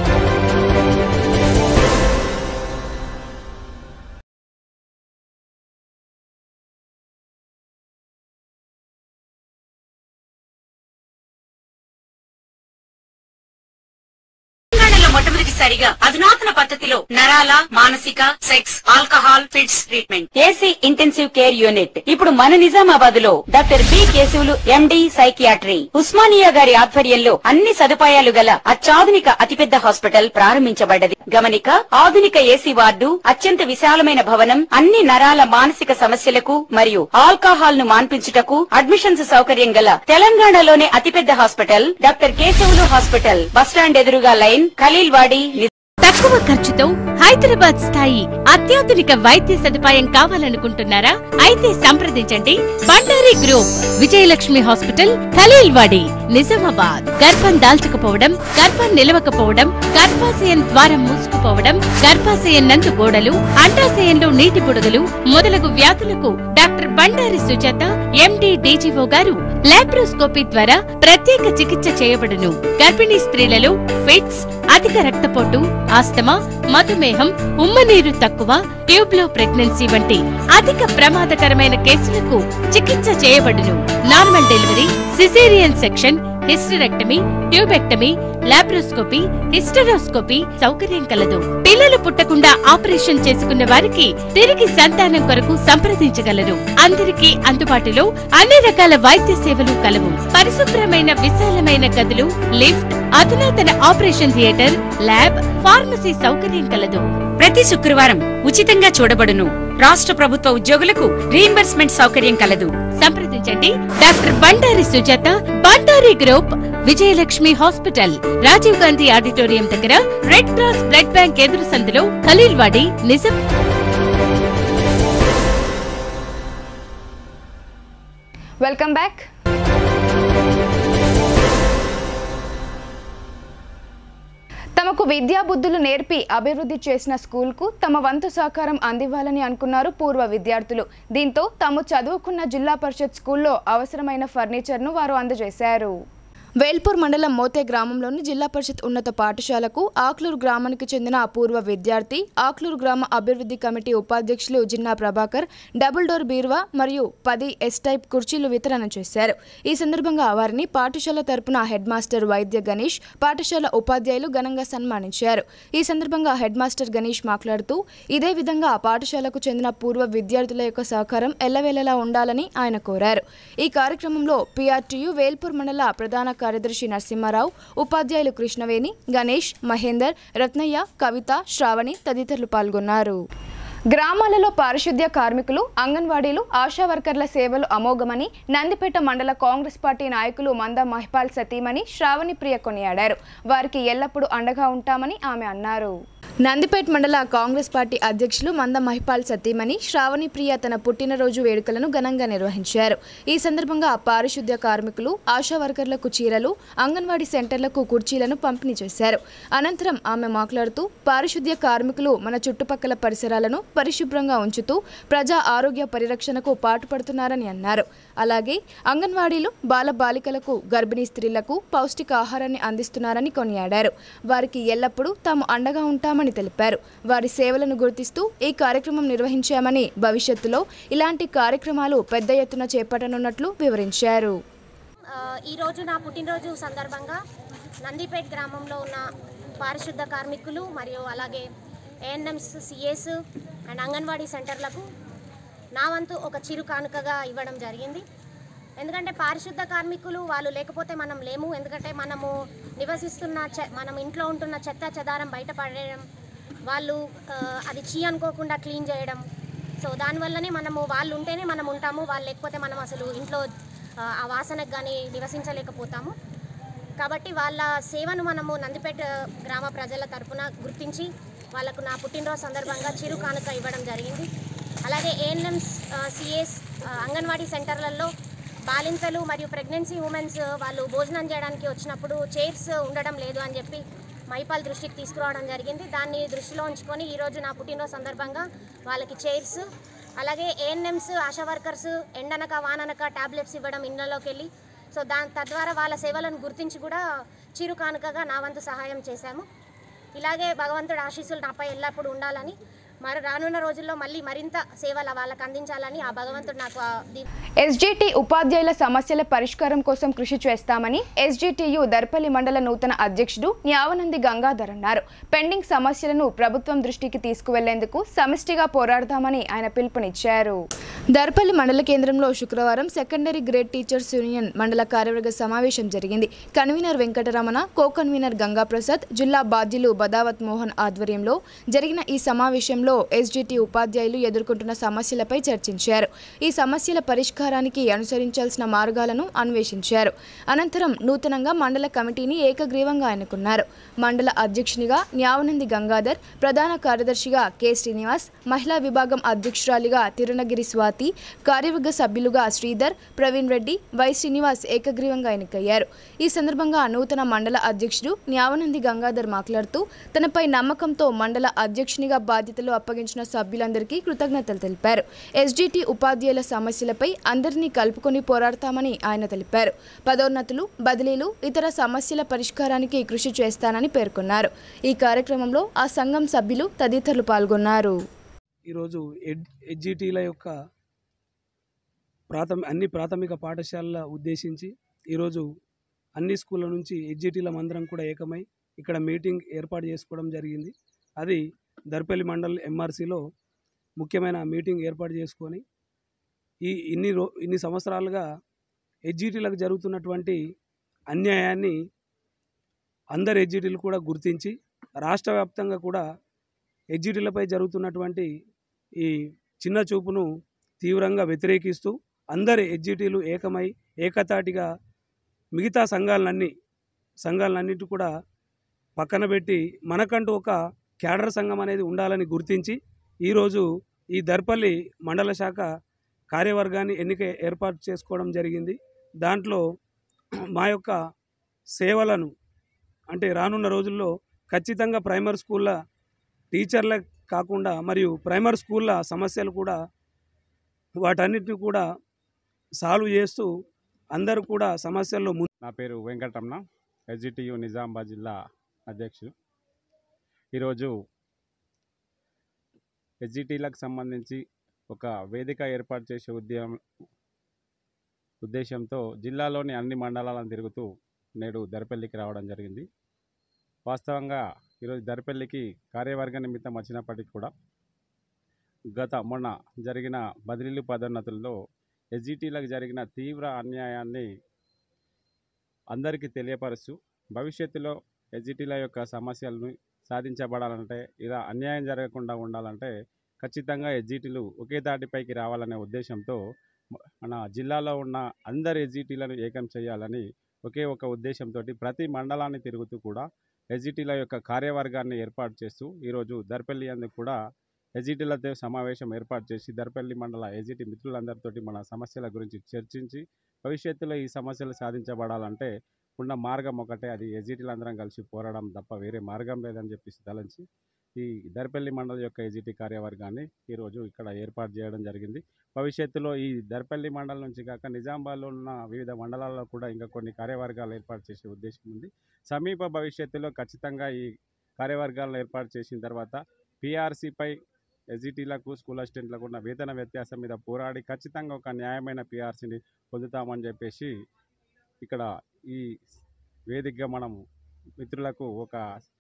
తెలంగాణలో మొట్టమొదటిసారిగా అధునాతన పద్ధతిలో నరాల మానసిక sex alcohol fits treatment AC intensive care unit ఇప్పుడు మన నిజామాబాద్ లో doctor B Keshavulu MD psychiatry Osmania గారి ఆధ్వర్యంలో అన్ని సదుపాయాలు గల అత్యాధునిక అతిపెద్ద హాస్పిటల్ ప్రారంభించబడ్డది గమనిక ఆధునిక ఏసీ వార్డు అత్యంత విశాలమైన భవనం అన్ని నరాల మానసిక సమస్యలకు మరియు ఆల్కహాల్ ను మాన్పించుటకు అడ్మిషన్స్ సౌకర్యం గల తెలంగాణలోనే అతిపెద్ద hospital doctor Keshavulu hospital bus stand ఎదురుగా లైన్ ఖలీల్వాడి తక్కువ ఖర్చుతో హైదరాబాద్ స్థాయి అత్యాధునిక వైద్య సదుపాయం కావాలనుకుంటున్నారా అయితే సంప్రదించండి బండారి గ్రూప్ విజయలక్ష్మి హాస్పిటల్ ఖలీల్వాడి నిజామాబాద్ గర్భం దాల్చకపోవడం గర్భం నిలవకపోవడం గర్భాశయం ద్వారం మూసుకుపోవడం గర్భాశయం నందు గోడలు అండాశయంలో నీటి బుడగలు మొదలగు వ్యాధులకు doctor Bandari Sujatha MD DGO గారు లాప్రోస్కోపీ ద్వారా ప్రత్యేక చికిత్స చేయబడును గర్భిణీ స్త్రీలలో ఫిట్స్ అధిక రక్తపోటు ఆస్తమా మధుమేహం ఉమ్మనీరు తక్కువ ట్యూబ్లో ప్రెగ్నెన్సీ వంటి అధిక ప్రమాదకరమైన కేసులకు చికిత్స చేయబడును normal delivery caesarean section hysterectomy tubectomy laparoscopy hysteroscopy సౌకర్యం కలదు పిల్లలు పుట్టకుండా ఆపరేషన్ చేసుకున్న వారికి తిరిగి సంతానం కొరకు సంప్రదించగలరు అందరికీ అందుబాటులో అన్ని రకాల వైద్య సేవలు కలవు పరిశుభ్రమైన విశాలమైన గదులు లిఫ్ట్ అధునాతన ఆపరేషన్ థియేటర్ ల్యాబ్ ఫార్మసీ సౌకర్యం కలదు ప్రతి శుక్రవారం ఉచితంగా చూడబడును రాష్ట్ర ప్రభుత్వ ఉద్యోగులకు రీయింబర్స్మెంట్ సౌకర్యం కలదు సంప్రదించండి doctor Bandari Sujatha Bandari group Vijayalakshmi hospital Rajiv Gandhi auditorium దగ్గర రెడ్ క్రాస్ బ్లడ్ బ్యాంక్ ఎదురు సందులో ఖలీల్వాడి నిజం వెల్కమ్ బ్యాక్ తమకు విద్యా బుద్ధులు నేర్పి అభివృద్ధి చేసిన స్కూల్కు తమ వంతు సహకారం అందివ్వాలని అనుకున్నారు పూర్వ విద్యార్థులు దీంతో తాము చదువుకున్న జిల్లా పరిషత్ స్కూల్లో అవసరమైన ఫర్నిచర్ను వారు అందజేశారు వేల్పూర్ మండలం మోతే గ్రామంలోని జిల్లా పరిషత్ ఉన్నత పాఠశాలకు ఆక్లూరు గ్రామానికి చెందిన పూర్వ విద్యార్థి ఆక్లూరు గ్రామ అభివృద్ధి కమిటీ ఉపాధ్యక్షులు జిన్నా ప్రభాకర్ డబుల్ డోర్ బీరువా మరియు పది ఎస్ టైప్ కుర్చీలు వితరణ చేశారు ఈ సందర్భంగా వారిని పాఠశాల తరపున హెడ్ మాస్టర్ వైద్య గణేష్ పాఠశాల ఉపాధ్యాయులు ఘనంగా సన్మానించారు ఈ సందర్భంగా హెడ్ మాస్టర్ గణేష్ మాట్లాడుతూ ఇదే విధంగా పాఠశాలకు చెందిన పూర్వ విద్యార్థుల యొక్క సహకారం ఎల్లవేళలా ఉండాలని ఆయన కోరారు ఈ కార్యక్రమంలో పిఆర్టీయు వేల్పూర్ మండల ప్రధాన కార్యదర్శి నరసింహారావు ఉపాధ్యాయులు కృష్ణవేణి గణేష్ మహేందర్ రత్నయ్య కవిత శ్రావణి తదితరులు పాల్గొన్నారు గ్రామాలలో పారిశుద్ధ్య కార్మికులు అంగన్వాడీలు ఆశా వర్కర్ల సేవలు అమోఘమని నందిపేట మండల కాంగ్రెస్ పార్టీ నాయకులు మంద మహిపాల్ సతీమణి శ్రావణి ప్రియ కొనియాడారు వారికి ఎల్లప్పుడూ అండగా ఉంటామని ఆమె అన్నారు నందిపేట్ మండల కాంగ్రెస్ పార్టీ అధ్యక్షులు మంద మహిపాల్ సతీమణి శ్రావణి ప్రియ తన పుట్టినరోజు వేడుకలను ఘనంగా నిర్వహించారు ఈ సందర్భంగా పారిశుద్ధ్య కార్మికులు ఆశా వర్కర్లకు చీరలు అంగన్వాడీ సెంటర్లకు కుర్చీలను పంపిణీ చేశారు అనంతరం ఆమె మాట్లాడుతూ పారిశుద్ధ్య కార్మికులు మన చుట్టుపక్కల పరిసరాలను పరిశుభ్రంగా ఉంచుతూ ప్రజా ఆరోగ్య పరిరక్షణకు పాటుపడుతున్నారని అన్నారు అలాగే అంగన్వాడీలు బాల బాలికలకు గర్భిణీ స్త్రీలకు పౌష్టికాహారాన్ని అందిస్తున్నారని కొనియాడారు వారికి ఎల్లప్పుడూ తాము అండగా ఉంటామని తెలిపారు వారి సేవలను గుర్తిస్తూ ఈ కార్యక్రమం నిర్వహించామని భవిష్యత్తులో ఇలాంటి కార్యక్రమాలు పెద్ద ఎత్తున చేపట్టనున్నట్లు వివరించారు ఆ, ఈరోజు నా పుట్టినరోజు సందర్భంగా నందిపేట్ గ్రామంలో ఉన్న పారిశుద్ధ కార్మికులు మరియు అలాగే ఏఎన్ఎంస్ సిఎస్ అండ్ అంగన్వాడీ సెంటర్లకు నా వంతు ఒక చిరు కానుకగా ఇవ్వడం జరిగింది ఎందుకంటే పారిశుద్ధ కార్మికులు వాళ్ళు లేకపోతే మనం లేము ఎందుకంటే మనము నివసిస్తున్న చె మనం ఇంట్లో ఉంటున్న చెత్త చెదారం బయట పడేయడం వాళ్ళు ఆ, అది చీ అనుకోకుండా క్లీన్ చేయడం సో దానివల్లనే మనము వాళ్ళు ఉంటేనే మనం ఉంటాము వాళ్ళు లేకపోతే మనం అసలు ఇంట్లో ఆ, ఆ వాసనకు కానీ నివసించలేకపోతాము కాబట్టి వాళ్ళ సేవను మనము నందిపేట గ్రామ ప్రజల తరపున గుర్తించి వాళ్ళకు నా పుట్టినరోజు సందర్భంగా చిరు కానుక ఇవ్వడం జరిగింది అలాగే ఏఎన్ఎంస్ సిఎస్ అంగన్వాడీ సెంటర్లలో బాలింతలు మరియు ప్రెగ్నెన్సీ ఉమెన్స్ వాళ్ళు భోజనం చేయడానికి వచ్చినప్పుడు చైర్స్ ఉండడం లేదు అని చెప్పి మైపాల్ దృష్టికి తీసుకురావడం జరిగింది దాన్ని దృష్టిలో ఉంచుకొని ఈరోజు నా పుట్టినరోజు సందర్భంగా వాళ్ళకి చైర్స్ అలాగే ఏఎన్ఎంస్ ఆశా వర్కర్స్ ఎండనక వాననక టాబ్లెట్స్ ఇవ్వడం ఇళ్లలోకి వెళ్ళి సో దాని తద్వారా వాళ్ళ సేవలను గుర్తించి కూడా చిరు కానుకగా నా వంతు సహాయం చేశాము ఇలాగే భగవంతుడు ఆశీస్సులు నాపై ఎల్లప్పుడూ ఉండాలని మరి రానున్న రోజుల్లో మళ్ళీ మరింత సేవలు వాళ్ళకి అందించాలని ఆ భగవంతుడు నాకు ఆ దీ- ఎస్జిటి ఉపాధ్యాయుల సమస్యల పరిష్కారం కోసం కృషి చేస్తామని ఎస్జిటియు దర్పల్లి మండల నూతన అధ్యక్షుడు న్యావనంది గంగాధర్ అన్నారు పెండింగ్ సమస్యలను ప్రభుత్వం దృష్టికి తీసుకువెళ్లేందుకు సమిష్టిగా పోరాడదామని ఆయన పిలుపునిచ్చారు దర్పల్లి మండల కేంద్రంలో శుక్రవారం సెకండరీ గ్రేడ్ టీచర్స్ యూనియన్ మండల కార్యవర్గ సమావేశం జరిగింది convener Venkataramana co convener Gangaprasad జిల్లా బాధ్యులు బదావత్ మోహన్ ఆధ్వర్యంలో జరిగిన ఈ సమావేశంలో ఎస్జిటి ఉపాధ్యాయులు ఎదుర్కొంటున్న సమస్యలపై చర్చించారు ఈ సమస్యల పరిష్కారానికి అనుసరించాల్సిన మార్గాలను అన్వేషించారు అనంతరం నూతనంగా మండల కమిటీని ఏకగ్రీవంగా ఎన్నుకున్నారు మండల అధ్యక్షునిగా న్యావనంది గంగాధర్ ప్రధాన కార్యదర్శిగా కె శ్రీనివాస్ మహిళా విభాగం అధ్యక్షురాలిగా తిరునగిరి స్వాతి కార్యవర్గ సభ్యులుగా శ్రీధర్ ప్రవీణ్ రెడ్డి వై శ్రీనివాస్ ఏకగ్రీవంగా ఎన్నికయ్యారు ఈ సందర్భంగా నూతన మండల అధ్యక్షుడు న్యావనంది గంగాధర్ మాట్లాడుతూ తనపై నమ్మకంతో మండల అధ్యక్షునిగా బాధ్యతలు అప్పగించిన సభ్యులందరికీ కృతజ్ఞతలు తెలిపారు ఎస్జిటి ఉపాధ్యాయుల సమస్యలపై అందరినీ కలుపుకొని పోరాడతామని ఆయన తెలిపారు పదోన్నతులు బదిలీలు ఇతర సమస్యల పరిష్కారానికి కృషి చేస్తానని పేర్కొన్నారు ఈ కార్యక్రమంలో ఆ సంఘం సభ్యులు తదితరులు పాల్గొన్నారు ఈరోజు ఎడ్ ఎడ్జిటీల యొక్క ప్రాథమి అన్ని ప్రాథమిక పాఠశాలల ఉద్దేశించి ఈరోజు అన్ని స్కూళ్ళ నుంచి ఎడ్జిటీల మందరం కూడా ఏకమై ఇక్కడ మీటింగ్ ఏర్పాటు చేసుకోవడం జరిగింది అది దర్పల్లి మండల్ ఎంఆర్సీలో ముఖ్యమైన మీటింగ్ ఏర్పాటు చేసుకొని ఈ ఇన్ని రో ఇన్ని సంవత్సరాలుగా ఎడ్జిటీలకు జరుగుతున్నటువంటి అన్యాయాన్ని అందరు ఎడ్జిటీలు కూడా గుర్తించి రాష్ట్ర వ్యాప్తంగా కూడా ఎడ్జిటీలపై జరుగుతున్నటువంటి ఈ చిన్న చూపును తీవ్రంగా వ్యతిరేకిస్తూ అందరి ఎడ్జిటీలు ఏకమై ఏకతాటిగా మిగతా సంఘాలన్నీ సంఘాలన్నిటి కూడా పక్కన పెట్టి మనకంటూ ఒక క్యాడర్ సంఘం అనేది ఉండాలని గుర్తించి ఈరోజు ఈ దర్పల్లి మండల శాఖ కార్యవర్గాన్ని ఎన్నిక ఏర్పాటు చేసుకోవడం జరిగింది దాంట్లో మా యొక్క సేవలను అంటే రానున్న రోజుల్లో ఖచ్చితంగా ప్రైమరీ స్కూళ్ళ టీచర్ల కాకుండా మరియు ప్రైమరీ స్కూళ్ళ సమస్యలు కూడా వాటన్నిటిని కూడా సాల్వ్ చేస్తూ అందరూ కూడా సమస్యల్లో ముందు నా పేరు వెంకటరమణ ఎస్జిటియు నిజామాబాద్ జిల్లా అధ్యక్షుడు ఈరోజు ఎస్జిటీలకు సంబంధించి ఒక వేదిక ఏర్పాటు చేసే ఉద్యమం ఉద్దేశంతో జిల్లాలోని అన్ని మండలాలను తిరుగుతూ నేడు దర్పల్లికి రావడం జరిగింది వాస్తవంగా ఈరోజు దర్పల్లికి కార్యవర్గ నిమిత్తం వచ్చినప్పటికీ కూడా గత మొన్న జరిగిన బదిలీలు పదోన్నతుల్లో ఎస్జిటీలకు జరిగిన తీవ్ర అన్యాయాన్ని అందరికీ తెలియపరుస్తూ భవిష్యత్తులో ఎస్జిటీల యొక్క సమస్యలను సాధించబడాలంటే ఇలా అన్యాయం జరగకుండా ఉండాలంటే ఖచ్చితంగా ఎస్జిటీలు ఒకే తాటిపైకి రావాలనే ఉద్దేశంతో మన జిల్లాలో ఉన్న అందరి ఎస్జిటీలను ఏకం చేయాలని ఒకే ఒక ఉద్దేశంతో ప్రతి మండలాన్ని తిరుగుతూ కూడా ఎస్జిటీల యొక్క కార్యవర్గాన్ని ఏర్పాటు చేస్తూ ఈరోజు దర్పల్లి అందుకు కూడా ఎజిటీలతో సమావేశం ఏర్పాటు చేసి దర్పల్లి మండల ఎజిటి మిత్రులందరితోటి మన సమస్యల గురించి చర్చించి భవిష్యత్తులో ఈ సమస్యలు సాధించబడాలంటే ఉన్న మార్గం ఒకటే అది ఎజిటీలందరం కలిసి పోరాడడం తప్ప వేరే మార్గం లేదని చెప్పేసి తలంచి ఈ దర్పల్లి మండలి యొక్క ఎజిటి కార్యవర్గాన్ని ఈరోజు ఇక్కడ ఏర్పాటు చేయడం జరిగింది భవిష్యత్తులో ఈ దర్పల్లి మండలం నుంచి కాక నిజామాబాద్లో ఉన్న వివిధ మండలాల్లో కూడా ఇంకా కొన్ని కార్యవర్గాలు ఏర్పాటు చేసే ఉద్దేశం ఉంది సమీప భవిష్యత్తులో ఖచ్చితంగా ఈ కార్యవర్గాలను ఏర్పాటు చేసిన తర్వాత పీఆర్సీపై ఎస్జిటీలకు స్కూల్ అసిస్టెంట్లకు ఉన్న వేతన వ్యత్యాసం మీద పోరాడి ఖచ్చితంగా ఒక న్యాయమైన పీఆర్సీని పొందుతామని చెప్పేసి ఇక్కడ ఈ వేదికగా మనం మిత్రులకు ఒక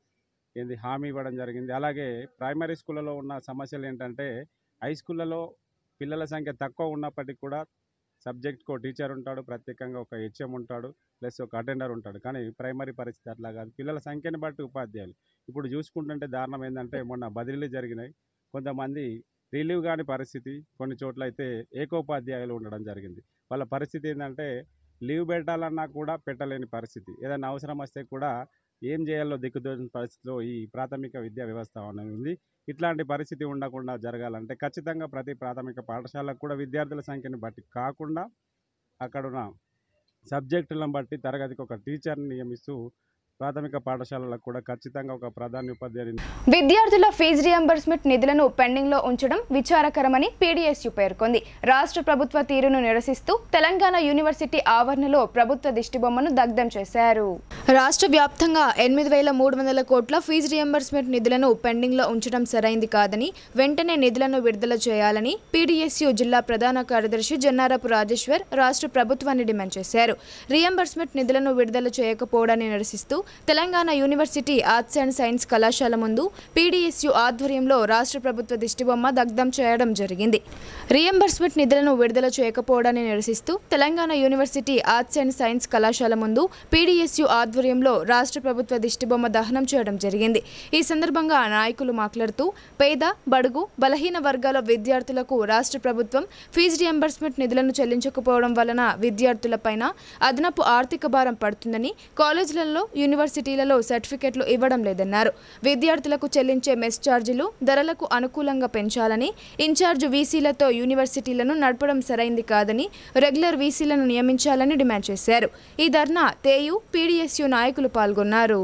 ఏంది హామీ ఇవ్వడం జరిగింది అలాగే ప్రైమరీ స్కూళ్ళలో ఉన్న సమస్యలు ఏంటంటే హై స్కూళ్ళలో పిల్లల సంఖ్య తక్కువ ఉన్నప్పటికీ కూడా సబ్జెక్ట్కి ఒక టీచర్ ఉంటాడు ప్రత్యేకంగా ఒక హెచ్ఎం ఉంటాడు ప్లస్ ఒక అటెండర్ ఉంటాడు కానీ ప్రైమరీ పరిస్థితి అట్లా కాదు పిల్లల సంఖ్యని బట్టి ఉపాధ్యాయులు ఇప్పుడు చూసుకుంటుంటే దారుణం ఏంటంటే మొన్న బదిలీలు జరిగినాయి కొంతమంది రిలీవ్ కాని పరిస్థితి కొన్ని చోట్ల అయితే ఏకోపాధ్యాయులు ఉండడం జరిగింది వాళ్ళ పరిస్థితి ఏంటంటే లీవ్ పెట్టాలన్నా కూడా పెట్టలేని పరిస్థితి ఏదైనా అవసరం వస్తే కూడా ఏం చేయాలో దిక్కుదోచిన పరిస్థితిలో ఈ ప్రాథమిక విద్యా వ్యవస్థ అనేది ఉంది ఇట్లాంటి పరిస్థితి ఉండకుండా జరగాలంటే ఖచ్చితంగా ప్రతి ప్రాథమిక పాఠశాలకు కూడా విద్యార్థుల సంఖ్యను బట్టి కాకుండా అక్కడున్న సబ్జెక్టులను బట్టి తరగతికి ఒక టీచర్ని నియమిస్తూ ప్రాథమిక పాఠశాలలకు కూడా ఖచ్చితంగా ఒక ప్రధాన ఉపాధ్యాయుని విద్యార్థుల ఫీజు రియంబర్స్మెంట్ నిధులను పెండింగ్ లో ఉంచడం విచారకరమని పీడీఎస్యు పేర్కొంది రాష్ట్ర ప్రభుత్వ తీరును నిరసిస్తూ తెలంగాణ యూనివర్సిటీ ఆవరణలో ప్రభుత్వ దిష్టిబొమ్మను దగ్ధం చేశారు రాష్ట్ర వ్యాప్తంగా ఎనిమిది వేల మూడు వందల కోట్ల ఫీజు రియంబర్స్మెంట్ నిధులను పెండింగ్ లో ఉంచడం సరైంది కాదని వెంటనే నిధులను విడుదల చేయాలని పీడీఎస్యు జిల్లా ప్రధాన కార్యదర్శి జన్నారపు రాజేశ్వర్ రాష్ట్ర ప్రభుత్వాన్ని డిమాండ్ చేశారు రియంబర్స్మెంట్ నిధులను విడుదల చేయకపోవడాన్ని నిరసిస్తూ Telangana university arts and science కళాశాల ముందు పీడీఎస్యు ఆధ్వర్యంలో రాష్ట్ర ప్రభుత్వ దిష్టిబొమ్మ దగ్ధం చేయడం జరిగింది రియంబర్స్మెంట్ నిధులను విడుదల చేయకపోవడాన్ని నిరసిస్తూ Telangana university arts and science కళాశాల ముందు పీడీఎస్యు ఆధ్వర్యంలో రాష్ట్ర ప్రభుత్వ దిష్టిబొమ్మ దహనం చేయడం జరిగింది ఈ సందర్భంగా నాయకులు మాట్లాడుతూ పేద బడుగు బలహీన వర్గాల విద్యార్థులకు రాష్ట్ర ప్రభుత్వం ఫీజు రియంబర్స్మెంట్ నిధులను చెల్లించకపోవడం వలన విద్యార్థులపైన అదనపు ఆర్థిక భారం పడుతుందని కాలేజీలలో యూనివర్సిటీలలో సర్టిఫికెట్లు ఇవ్వడం లేదన్నారు విద్యార్థులకు చెల్లించే మెస్ ఛార్జీలు ధరలకు అనుకూలంగా పెంచాలని ఇన్ఛార్జ్ వీసీలతో యూనివర్సిటీలను నడపడం సరైంది కాదని రెగ్యులర్ వీసీలను నియమించాలని డిమాండ్ చేశారు ఈ ధర్నా తేయు పీడీఎస్యు నాయకులు పాల్గొన్నారు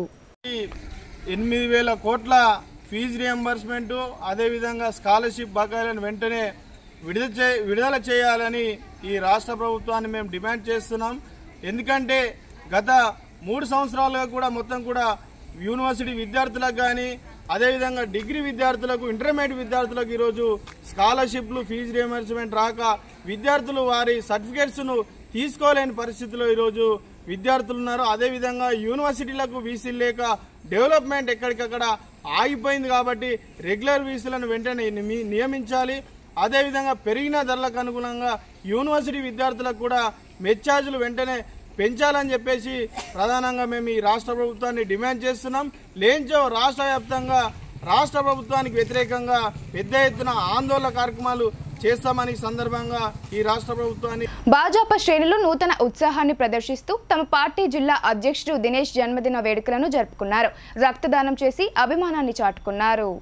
ఎనిమిది వేల కోట్ల ఫీజు రియంబర్స్మెంట్ అదేవిధంగా స్కాలర్షిప్ బకాయిలను వెంటనే విడుదల చే విడుదల చేయాలని ఈ రాష్ట్ర ప్రభుత్వాన్ని మేము డిమాండ్ చేస్తున్నాం ఎందుకంటే గత మూడు సంవత్సరాలుగా కూడా మొత్తం కూడా యూనివర్సిటీ విద్యార్థులకు కానీ అదేవిధంగా డిగ్రీ విద్యార్థులకు ఇంటర్మీడియట్ విద్యార్థులకు ఈరోజు స్కాలర్షిప్లు ఫీజు రియంబర్స్మెంట్ రాక విద్యార్థులు వారి సర్టిఫికేట్స్ను తీసుకోలేని పరిస్థితిలో ఈరోజు విద్యార్థులు ఉన్నారు అదేవిధంగా యూనివర్సిటీలకు వీసీలు లేక డెవలప్మెంట్ ఎక్కడికక్కడ ఆగిపోయింది కాబట్టి రెగ్యులర్ వీసీలను వెంటనే నిమి- నియమించాలి అదేవిధంగా పెరిగిన ధరలకు అనుగుణంగా యూనివర్సిటీ విద్యార్థులకు కూడా మెచ్చార్జీలు వెంటనే పెంచాలని చెప్పేసి ప్రధానంగా మేము ఈ రాష్ట్ర ప్రభుత్వాన్ని డిమాండ్ చేస్తున్నాం లేంచో రాష్ట్ర వ్యాప్తంగా రాష్ట్ర ప్రభుత్వానికి వ్యతిరేకంగా పెద్ద ఎత్తున ఆందోళన కార్యక్రమాలు చేస్తామని ఈ సందర్భంగా ఈ రాష్ట్ర ప్రభుత్వాన్ని భాజపా శ్రేణులు నూతన ఉత్సాహాన్ని ప్రదర్శిస్తూ తమ పార్టీ జిల్లా అధ్యక్షుడు దినేష్ జన్మదిన వేడుకలను జరుపుకున్నారు రక్తదానం చేసి అభిమానాన్ని చాటుకున్నారు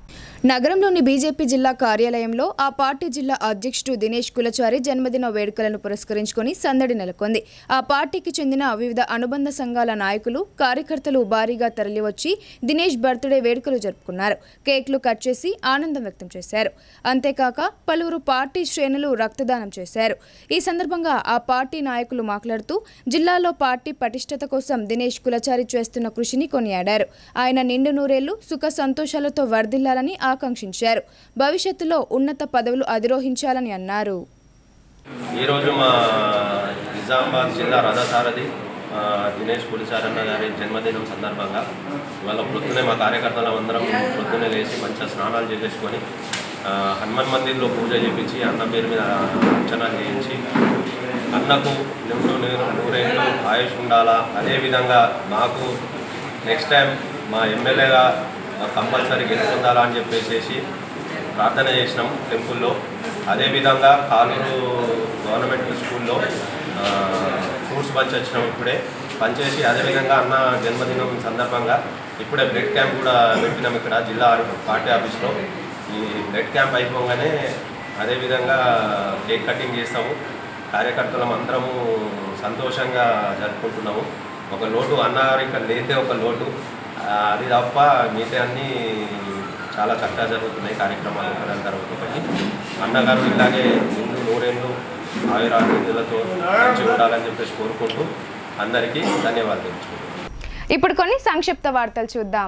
నగరంలోని బీజేపీ జిల్లా కార్యాలయంలో ఆ పార్టీ జిల్లా అధ్యక్షుడు దినేష్ కులచారి జన్మదిన వేడుకలను పురస్కరించుకొని సందడి నెలకొంది ఆ పార్టీకి చెందిన వివిధ అనుబంధ సంఘాల నాయకులు కార్యకర్తలు భారీగా తరలివచ్చి దినేష్ బర్త్డే వేడుకలు జరుపుకున్నారు కేక్లు కట్ చేసి ఆనందం వ్యక్తం చేశారు అంతేకాక పలువురు పార్టీ శ్రేణులు రక్తదానం చేశారు ఈ సందర్భంగా ఆ పార్టీ నాయకులు మాట్లాడుతూ జిల్లాలో పార్టీ పటిష్టత కోసం దినేష్ కులచారి చేస్తున్న కృషిని కొనియాడారు ఆయన నిండు నూరేళ్లు సుఖ సంతోషాలతో వర్ధిల్లాలని ఆకాంక్షించారు భవిష్యత్తులో ఉన్నత పదవులు అధిరోహించాలని అన్నారు ఈరోజు మా నిజామాబాద్ జిల్లా రథసారథి ఆ, దినేష్ పులిసారన్న గారి జన్మదినం సందర్భంగా ఇవాళ పొద్దునే మా కార్యకర్తలం అందరం పొద్దునే లేచి మంచిగా స్నానాలు చేసేసుకొని ఆ, హనుమాన్ మందిర్లో పూజ చేయించి అన్న పేరు మీద అర్చన చేయించి అన్నకు నిండు నీరు నూరేళ్ళు ఆయుష్ ఉండాలా అదేవిధంగా మాకు నెక్స్ట్ టైం మా ఎమ్మెల్యేగా కంపల్సరీ గెలుపొందాలా అని చెప్పేసి ప్రార్థన చేసినాం టెంపుల్లో అదేవిధంగా కాలూరు గవర్నమెంట్ స్కూల్లో ఆ, ఫ్రూట్స్ పంచి వచ్చినాం ఇప్పుడే పనిచేసి అదేవిధంగా అన్న జన్మదినం సందర్భంగా ఇప్పుడే బ్లడ్ క్యాంప్ కూడా పెట్టినాం ఇక్కడ జిల్లా పార్టీ ఆఫీస్లో ఈ బ్లడ్ క్యాంప్ అయిపోగానే అదేవిధంగా కేక్ కటింగ్ చేస్తాము కార్యకర్తలం అందరము సంతోషంగా జరుపుకుంటున్నాము ఒక లోటు అన్నగారు ఇక్కడ లేదే ఒక లోటు ఆ, అది తప్ప మిగతా అన్నీ చాలా చక్కగా జరుగుతున్నాయి కార్యక్రమాలు ఒకదాని తర్వాత ఒకటి అన్నగారు ఇలాగే ముందు నూరేళ్ళు ఆయురారోగ్యాలతో మంచిగా ఉండాలని చెప్పేసి కోరుకుంటూ అందరికీ ధన్యవాదాలు తెలుసుకుంటున్నాను ఇప్పుడు కొన్ని సంక్షిప్త వార్తలు చూద్దాం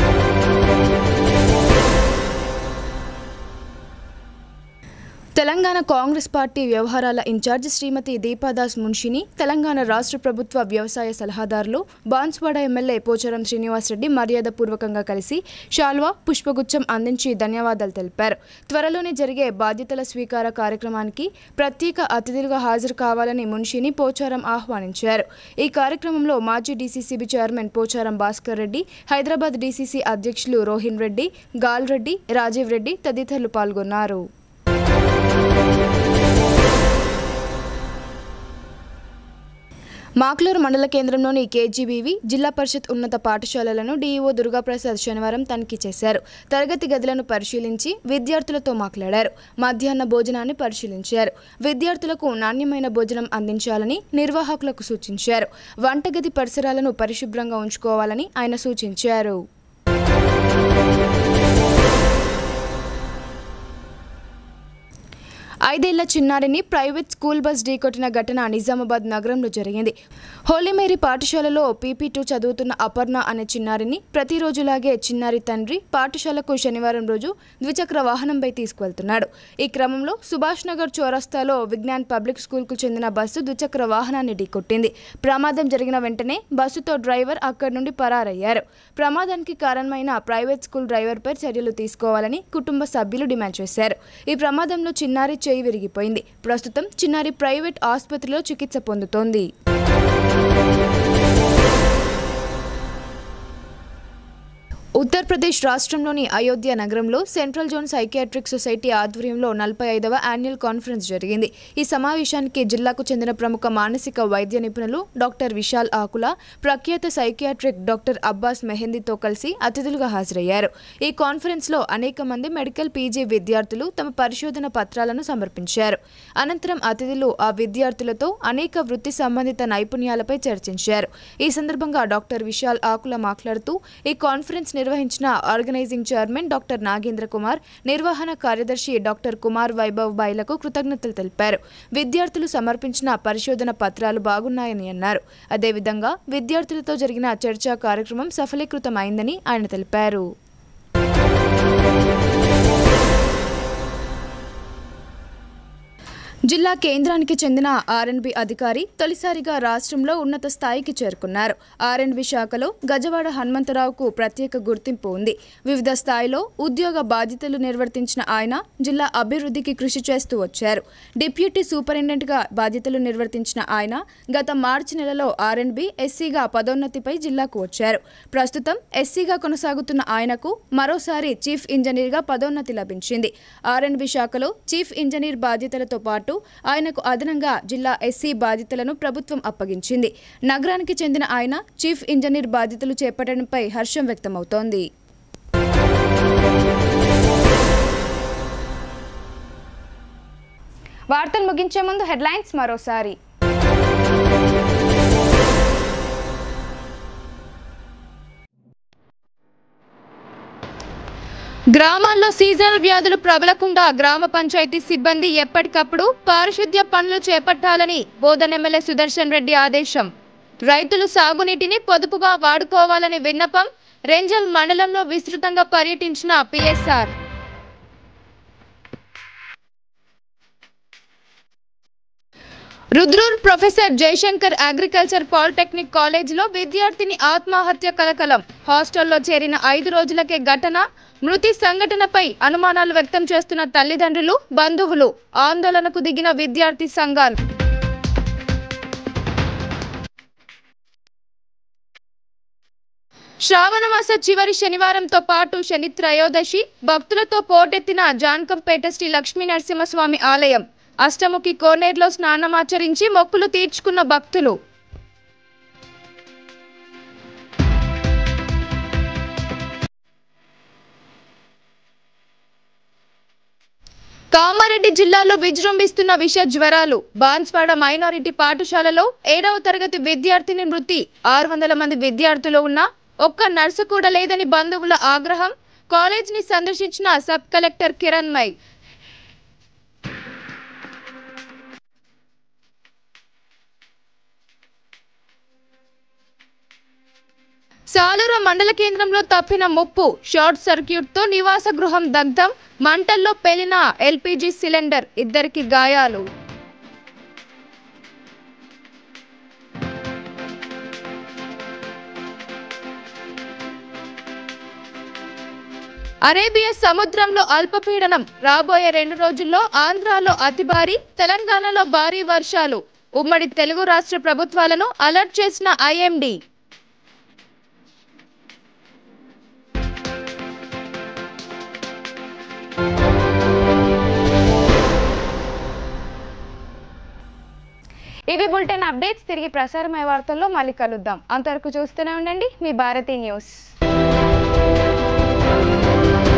తెలంగాణ కాంగ్రెస్ పార్టీ వ్యవహారాల ఇన్ఛార్జ్ శ్రీమతి దీపాదాస్ మున్షిని తెలంగాణ రాష్ట్ర ప్రభుత్వ వ్యవసాయ సలహాదారులు బాన్స్వాడ ఎమ్మెల్యే పోచారం శ్రీనివాసరెడ్డి మర్యాదపూర్వకంగా కలిసి షాల్వా పుష్పగుచ్చం అందించి ధన్యవాదాలు తెలిపారు త్వరలోనే జరిగే బాధ్యతల స్వీకార కార్యక్రమానికి ప్రత్యేక అతిథులుగా హాజరు కావాలని మున్షిని పోచారం ఆహ్వానించారు ఈ కార్యక్రమంలో మాజీ DCCB chairman Pocharam Bhaskar Reddy Hyderabad DCC అధ్యక్షులు రోహిన్ రెడ్డి గాల్ రెడ్డి రాజీవ్ రెడ్డి తదితరులు పాల్గొన్నారు మాక్లూరు మండల కేంద్రంలోని కేజీబీవి జిల్లా పరిషత్ ఉన్నత పాఠశాలలను డీఈఓ దుర్గాప్రసాద్ శనివారం తనిఖీ చేశారు తరగతి గదులను పరిశీలించి విద్యార్థులతో మాట్లాడారు మధ్యాహ్న భోజనాన్ని పరిశీలించారు విద్యార్థులకు నాణ్యమైన భోజనం అందించాలని నిర్వాహకులకు సూచించారు వంటగది పరిసరాలను పరిశుభ్రంగా ఉంచుకోవాలని ఆయన సూచించారు ఐదేళ్ల చిన్నారిని ప్రైవేట్ స్కూల్ బస్ ఢీకొట్టిన ఘటన నిజామాబాద్ నగరంలో జరిగింది హోలీమేరీ పాఠశాలలో పీపీ టూ చదువుతున్న అపర్ణ అనే చిన్నారిని ప్రతిరోజులాగే చిన్నారి తండ్రి పాఠశాలకు శనివారం రోజు ద్విచక్ర వాహనంపై తీసుకువెళ్తున్నాడు ఈ క్రమంలో సుభాష్ నగర్ చౌరస్తాలో విజ్ఞాన్ పబ్లిక్ స్కూల్కు చెందిన బస్సు ద్విచక్ర వాహనాన్ని ఢీకొట్టింది ప్రమాదం జరిగిన వెంటనే బస్సుతో డ్రైవర్ అక్కడి నుండి పరారయ్యారు ప్రమాదానికి కారణమైన ప్రైవేట్ స్కూల్ డ్రైవర్పై చర్యలు తీసుకోవాలని కుటుంబ సభ్యులు డిమాండ్ చేశారు ఈ ప్రమాదంలో చిన్నారి చేయి విరిగిపోయింది ప్రస్తుతం చిన్నారి ప్రైవేట్ ఆసుపత్రిలో చికిత్స పొందుతోంది ఉత్తరప్రదేశ్ రాష్ట్రంలోని అయోధ్య నగరంలో సెంట్రల్ జోన్ సైకియాట్రిక్ సొసైటీ ఆధ్వర్యంలో నలభై ఐదవ యాన్యువల్ కాన్ఫరెన్స్ జరిగింది ఈ సమావేశానికి జిల్లాకు చెందిన ప్రముఖ మానసిక వైద్య నిపుణులు డాక్టర్ విశాల్ ఆకుల ప్రఖ్యాత సైకియాట్రిక్ డాక్టర్ అబ్బాస్ మెహందీతో కలిసి అతిథులుగా హాజరయ్యారు ఈ కాన్ఫరెన్స్లో అనేక మంది మెడికల్ పీజీ విద్యార్థులు తమ పరిశోధన పత్రాలను సమర్పించారు అనంతరం అతిథులు ఆ విద్యార్థులతో అనేక వృత్తి సంబంధిత నైపుణ్యాలపై చర్చించారు ఈ సందర్భంగా డాక్టర్ విశాల్ ఆకుల మాట్లాడుతూ ఈ కాన్ఫరెన్స్ నిర్వహించిన organising chairman doctor Nagendra Kumar నిర్వహణ కార్యదర్శి డాక్టర్ కుమార్ వైభవ్ బాయ్లకు కృతజ్ఞతలు తెలిపారు విద్యార్థులు సమర్పించిన పరిశోధన పత్రాలు బాగున్నాయని అన్నారు అదేవిధంగా విద్యార్థులతో జరిగిన చర్చా కార్యక్రమం సఫలీకృతమైందని ఆయన తెలిపారు జిల్లా కేంద్రానికి చెందిన ఆర్ఎండ్బి అధికారి తొలిసారిగా రాష్ట్రంలో ఉన్నత స్థాయికి చేరుకున్నారు ఆర్ఎండ్బి శాఖలో గజవాడ హనుమంతరావుకు ప్రత్యేక గుర్తింపు ఉంది వివిధ స్థాయిలో ఉద్యోగ బాధ్యతలు నిర్వర్తించిన ఆయన జిల్లా అభివృద్ధికి కృషి చేస్తూ వచ్చారు డిప్యూటీ సూపరింటెండెంట్గా బాధ్యతలు నిర్వర్తించిన ఆయన గత మార్చి నెలలో ఆర్ఎండ్బి ఎస్సీగా పదోన్నతిపై జిల్లాకు వచ్చారు ప్రస్తుతం ఎస్సీగా కొనసాగుతున్న ఆయనకు మరోసారి చీఫ్ ఇంజనీర్గా పదోన్నతి లభించింది ఆర్ఎండ్బి శాఖలో చీఫ్ ఇంజనీర్ బాధ్యతలతో పాటు ఆయనకు అదనంగా జిల్లా ఎస్సీ బాధ్యతలను ప్రభుత్వం అప్పగించింది నగరానికి చెందిన ఆయన చీఫ్ ఇంజనీర్ బాధ్యతలు చేపట్టడంపై హర్షం వ్యక్తమవుతోంది వార్తలు ముగించే ముందు హెడ్లైన్స్ మరోసారి గ్రామాల్లో సీజనల్ వ్యాధులు ప్రబలకుండా గ్రామ పంచాయతీ సిబ్బంది ఎప్పటికప్పుడు పారిశుద్ధ్య పనులు చేపట్టాలని బోధన ఎమ్మెల్యే సుదర్శన్ రెడ్డి ఆదేశం రైతులు సాగునీటిని పొదుపుగా వాడుకోవాలని విన్నపం రెంజల్ మండలంలో విస్తృతంగా పర్యటించిన PSR Rudrur professor Jayashankar agriculture polytechnic కాలేజీలో విద్యార్థిని ఆత్మహత్య కలకలం హాస్టల్లో చేరిన ఐదు రోజులకే ఘటన మృతి సంఘటనపై అనుమానాలు వ్యక్తం చేస్తున్న తల్లిదండ్రులు బంధువులు ఆందోళనకు దిగిన విద్యార్థి సంఘాలు శ్రావణమాస చివరి శనివారంతో పాటు శని త్రయోదశి భక్తులతో పోటెత్తిన జాన్కంపేట శ్రీ లక్ష్మీ నరసింహస్వామి ఆలయం అష్టముఖి కోనేరులో స్నానమాచరించి మొక్కులు తీర్చుకున్న భక్తులు కామారెడ్డి జిల్లాలో విజృంభిస్తున్న విష జ్వరాలు బాన్స్వాడ మైనారిటీ పాఠశాలలో ఏడవ తరగతి విద్యార్థిని మృతి ఆరు వందల మంది విద్యార్థులు ఉన్న ఒక్క నర్సు కూడా లేదని బంధువుల ఆగ్రహం కాలేజ్ ని సందర్శించిన sub collector Kiranmai Saluru మండల కేంద్రంలో తప్పిన ముప్పు షార్ట్ సర్క్యూట్ తో నివాస గృహం దగ్ధం మంటల్లో పేలిన ఎల్పిజి సిలిండర్ ఇద్దరికి గాయాలు అరేబియా సముద్రంలో అల్పపీడనం రాబోయే రెండు రోజుల్లో ఆంధ్రాలో అతి భారీ తెలంగాణలో భారీ వర్షాలు ఉమ్మడి తెలుగు రాష్ట్ర ప్రభుత్వాలను అలర్ట్ చేసిన ఐఎండీ ఇవి బులెటిన్ అప్డేట్స్ తిరిగి ప్రసారమయ్యే వార్తల్లో మళ్ళీ కలుద్దాం అంతవరకు చూస్తూనే ఉండండి మీ భారతీ న్యూస్